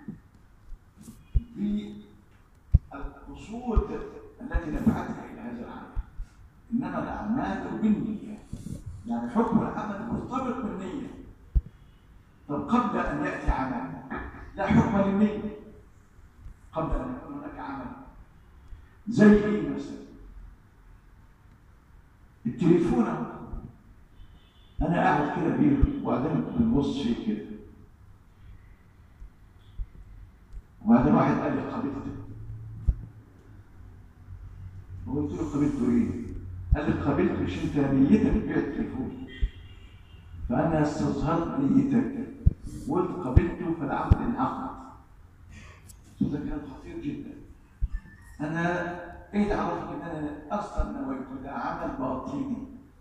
بالقصود التي دفعتها الى هذا العمل انما الاعمال بالنيات يعني حكم العمل مرتبط بالنيه طب قبل ان ياتي عمل لا حكم للنيه قبل ان يكون هناك عمل زي ايه مثلا التليفون اهو انا قاعد كده بيه وبعدين بنبص فيه كده وبعدين واحد قال لي قابلته وقلت له قابلته ايه؟ قال لي قابلته مش انت نيتك بيع التليفون فانا استظهرت نيتك وقلت قابلته فالعقد انعقد ده كلام خطير جدا انا ايه اللي عرفك ان انا اصلا نويت ده عمل باطني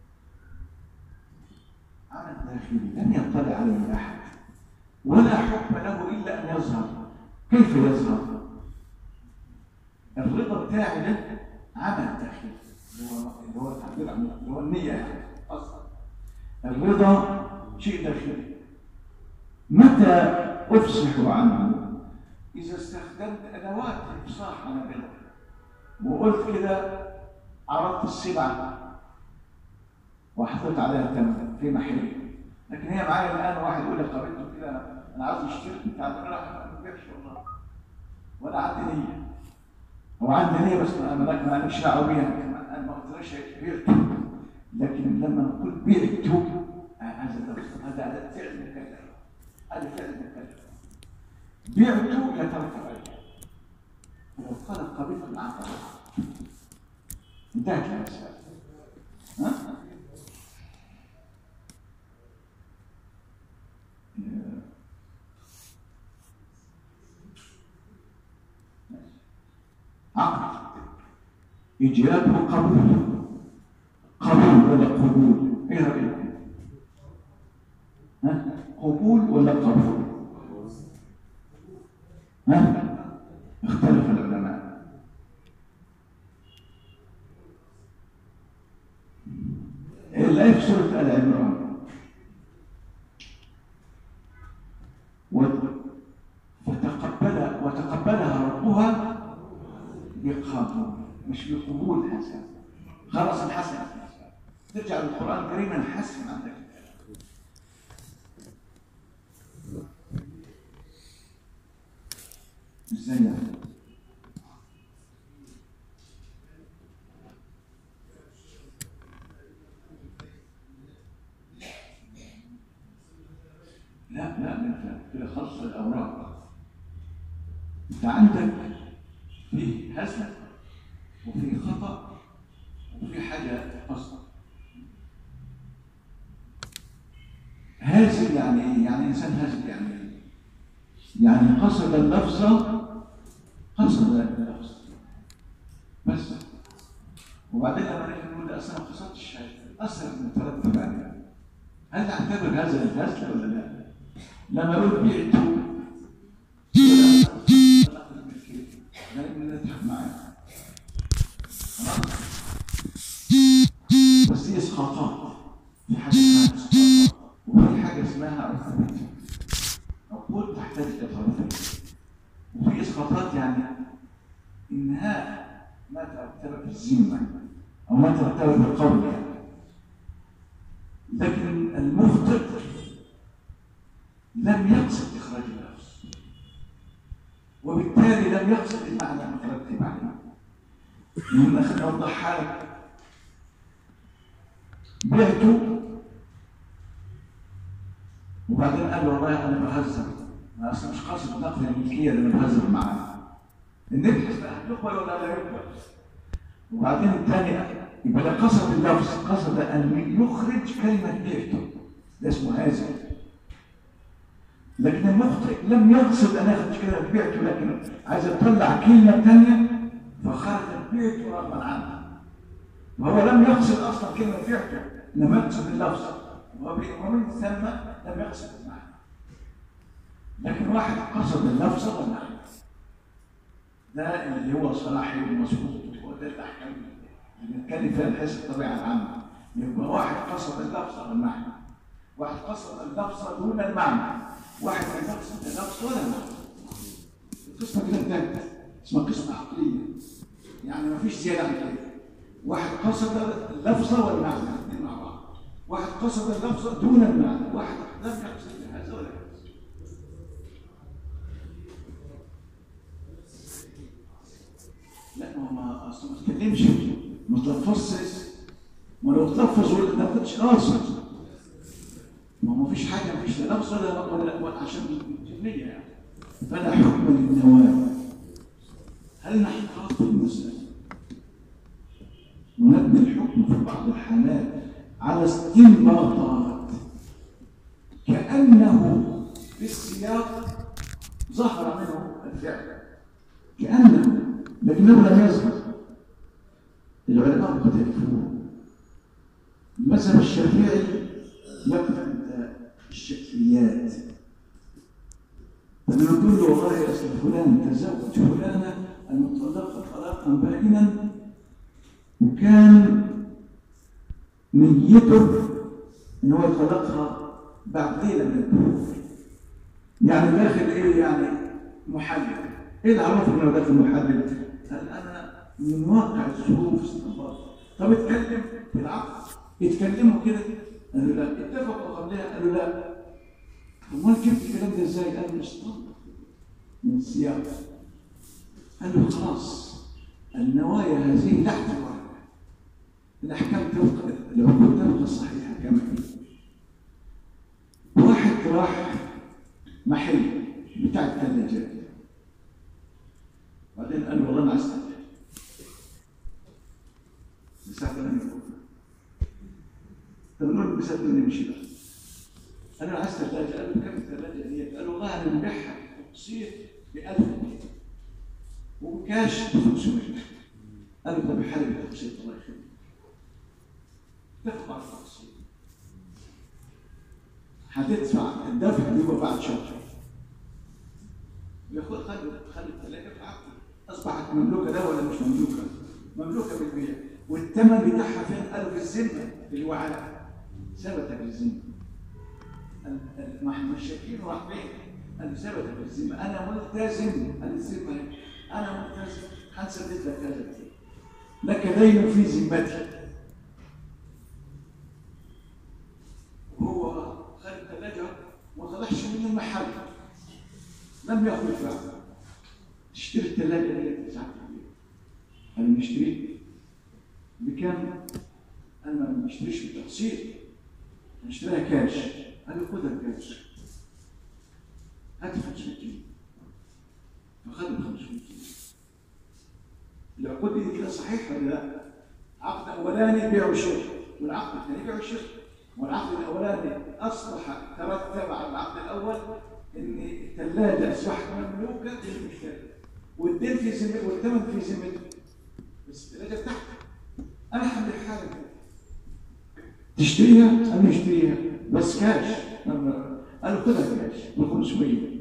عمل داخلي لم يطلع عليه احد ولا حكم له الا ان يظهر كيف يظهر الرضا بتاعي ده عمل داخلي اللي هو اللي هو التعبير عن اللي هو النيه يعني اصلا الرضا شيء داخلي متى افصح عنه اذا استخدمت ادوات الافصاح عن الرضا وقلت كده عرضت السلعه وحطيت عليها ثمن في محل لكن هي معايا الان واحد يقول لي قابلته كده انا عاوز اشتري بتاع ده لا ما بيعش والله ولا عندي نيه هو عندي نيه بس انا لك ما ليش دعوه بيها انا ما قلتلكش بعته لكن لما نقول بعته هذا هذا هذا فعل مكلف هذا فعل مكلف بعته يترتب عليه لو قال قبلت العقد انتهت المسألة ها؟ عقد إيجاب وقبول قبول ولا قبول إيه رأيكم؟ ها؟ قبول ولا قبول؟ ها؟ اختلف العلماء الآية في سورة آل عمران فتقبل وتقبلها ربها بقبول مش بقبول حسن خلاص الحسن ترجع للقرآن الكريم الحسن عندك ازاي يعني؟ لا لا لا كده خلص الاوراق انت عندك في هزل وفي خطا وفي حاجه اصلا هازل يعني ايه؟ يعني انسان هازل يعني ايه؟ يعني قصد اللفظ قصد اللفظ بس وبعدين لما نيجي نقول ده اصلا ما قصدتش حاجه اثر المترتب عليه هل تعتبر هذا الهزل ولا لا؟ لما يقول بعت نضحك معاه بس دي اسقاطات في حاجه اسمها اسقاطات وفي حاجه اسمها عقود عقود تحتاج الى طرفين وفي اسقاطات يعني انهاء ما ترتبط بالذمه او ما ترتبط بالقول يعني لكن المخطئ لم يقصد إخراج اللفظ وبالتالي لم يقصد المعنى المترتب عليه من أخذ أوضحها لك بعته وبعدين قال له والله أنا بهزر أنا أصلا مش قاصد نقل الملكية اللي بنهزر معاه نبحث بقى يقبل ولا لا يقبل وبعدين الثاني يبقى ده قصد اللفظ قصد أن يخرج كلمة بعته ده اسمه هازل لكن المخطئ لم يقصد ان ياخذ كده بعته لكن عايز يطلع كلمه ثانيه فخرج بعته رغما عنه وهو لم يقصد اصلا كلمه بعته انما يقصد اللفظ وب- ومن ثم لم يقصد المعنى لكن واحد قصد اللفظ والمعنى ده اللي هو صلاح المسعود وده الاحكام اللي بنتكلم فيها الحس الطبيعه العامه يبقى واحد قصد اللفظ والمعنى واحد قصد اللفظ دون المعنى واحد لم يقصد اللفظ ولا المعنى القسمه كده انتهت اسمها قسمه عقليه يعني ما فيش زياده عن كده واحد قصد اللفظ والمعنى الاثنين مع بعض واحد قصد اللفظ دون المعنى واحد لم يقصد هذا ولا هذا لا ما هو ما اصلا ما تتكلمش ما تلفظش ما لو تلفظ ولا ما كنتش قاصد ما هو ما فيش حاجه ما فيش لا لفظ ولا ولا ولا عشان النية يعني فلا حكم للنوايا هل نحن خلاص في المسألة ونبني الحكم في بعض الحالات على استنباطات كأنه في السياق ظهر منه الفعل كأنه لكنه لم يظهر العلماء مختلفون المذهب الشافعي يقف عند الشكليات لما نقول له والله يا أصل فلان تزوج فلانة المطلقة طلاقا بائنا وكان نيته ان هو يطلقها بعد ليله من الدخول يعني داخل ايه يعني محلل ايه اللي عرفه انه داخل محلل قال انا من واقع الظروف استنباط طب اتكلم في العقد اتكلموا كده قالوا لا اتفقوا قبلها قالوا لا امال جبت الكلام ده ازاي قالوا استنبط من السياق قال له خلاص النوايا هذه لا اعتبار الاحكام تبقى العقود تبقى صحيحه كما هي واحد راح محل بتاع الثلاجات بعدين قال له والله انا عايز ثلاجه الساعه 8 الظهر طب نقول بسبب نمشي بقى قال له انا عايز ثلاجه قال له كم الثلاجه ديت؟ قال له والله انا ببيعها تقسيط ب 1000 جنيه وكاش ب 500 قال له طب الحالة بالتقسيط الله يخليك تدفع التقسيط هتدفع الدفع بيبقى بعد شهر يا اخويا خلي خلي الثلاجه في عقد اصبحت مملوكه ده ولا مش مملوكه؟ مملوكه بالبيع والثمن بتاعها فين؟ قالوا في الذمه في الوعاء ثبت في الذمه ال- ال- ما احنا مش شايفين راح فين؟ قال ثبت في الذمه انا ملتزم قال الذمه إيه؟ انا ملتزم هنسدد لك هذا الدين لك دين في ذمتي هو خد الثلاجه وما طلعش من المحل لم ياخذ الفعل تشتري الثلاجه دي تسعة قال نشتري بكام؟ قال ما نشتريش بالتقسيط نشتريها كاش قال له خدها كاش هات 500 جنيه فخد ال 500 جنيه العقود دي كده صحيح ولا لا؟ عقد اولاني بيع وشراء والعقد الثاني بيع وشراء والعقد الاولاني اصبح ترتب على العقد الاول ان الثلاجه اصبحت مملوكه للمشتري والدين في ذمته والثمن في ذمته بس الثلاجه بتاعتك انا حمل حالك تشتريها؟ انا اشتريها بس كاش قالوا خدها كاش ب 500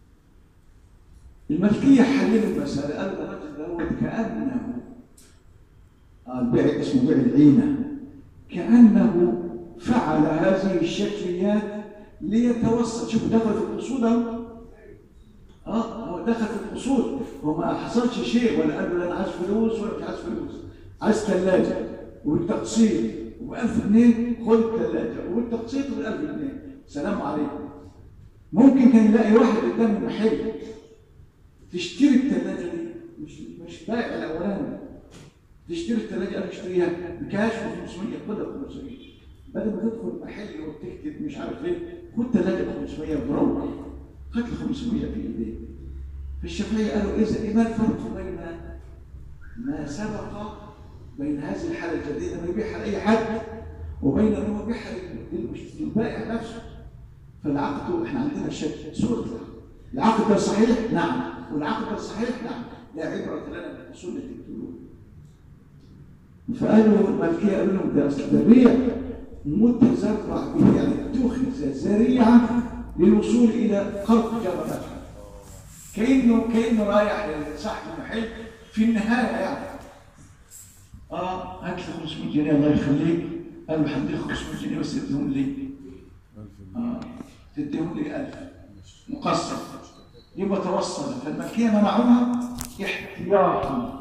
الملكيه حللوا المساله قالوا ده الراجل دوت كانه آه، البيع اسمه بيع العينه كانه فعل هذه الشكليات ليتوسط شوف دخل في الاصول اهو اه هو دخل في الاصول هو ما حصلش شيء ولا قال له لا انا عايز فلوس ولا مش عايز فلوس عايز ثلاجه والتقسيط و1000 جنيه خد الثلاجه والتقسيط وال1000 جنيه سلام عليكم ممكن كان يلاقي واحد قدام المحل تشتري الثلاجه دي مش مش بائع الاولاني تشتري الثلاجه انا اشتريها بكاش ب 500 خدها ب 500 بدل ما تدخل محل وتكتب مش عارف ايه خد ثلاجه ب 500 وروح خد ال 500 في ايديك فالشافعيه قالوا اذا ما الفرق بين ما سبق بين هذه الحاله الجديده ما يبيعها لاي حد وبين ان هو يبيعها للمشتري البائع نفسه فالعقد احنا عندنا شك صورة العقد ده صحيح؟ نعم والعقد ده صحيح؟ نعم لا عبرة لنا بالأصول التي تقولون فقالوا الملكية قالوا لهم ده أصل ده بيع متزرع به يعني اتخذ ذريعة للوصول إلى قرض جبل كأنه كأنه رايح لصاحب المحل في النهاية يعني اه هات لي 500 جنيه الله يخليك قال له هديك 500 جنيه بس تديهم لي اه تديهم لي 1000 مقسم يبقى توصل فالملكيه منعوها احتياطا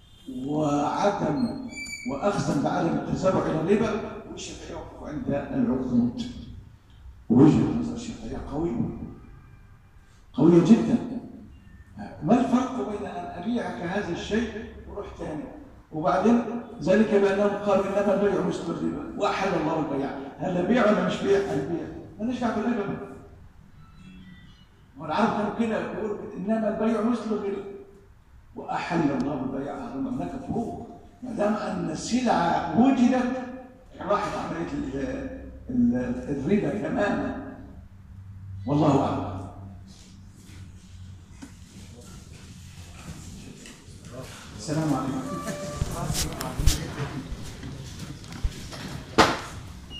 وعدم واخذا بعدم التسرع الى الربا والشافعيه وقفوا عند العقود وجهه نظر الشافعيه قويه قويه جدا ما الفرق بين ان ابيعك هذا الشيء وروح ثاني وبعدين ذلك بانهم قالوا انما البيع مثل الربا واحل الله البيع هل بيع ولا مش بيع؟ البيع مالناش دعوه بالربا والعرب كانوا كده بيقولوا انما البيع مثل الربا واحل الله البيع على المملكه فوق ما دام ان السلعه وجدت راحت عمليه ال- ال- الربا تماما والله اعلم السلام عليكم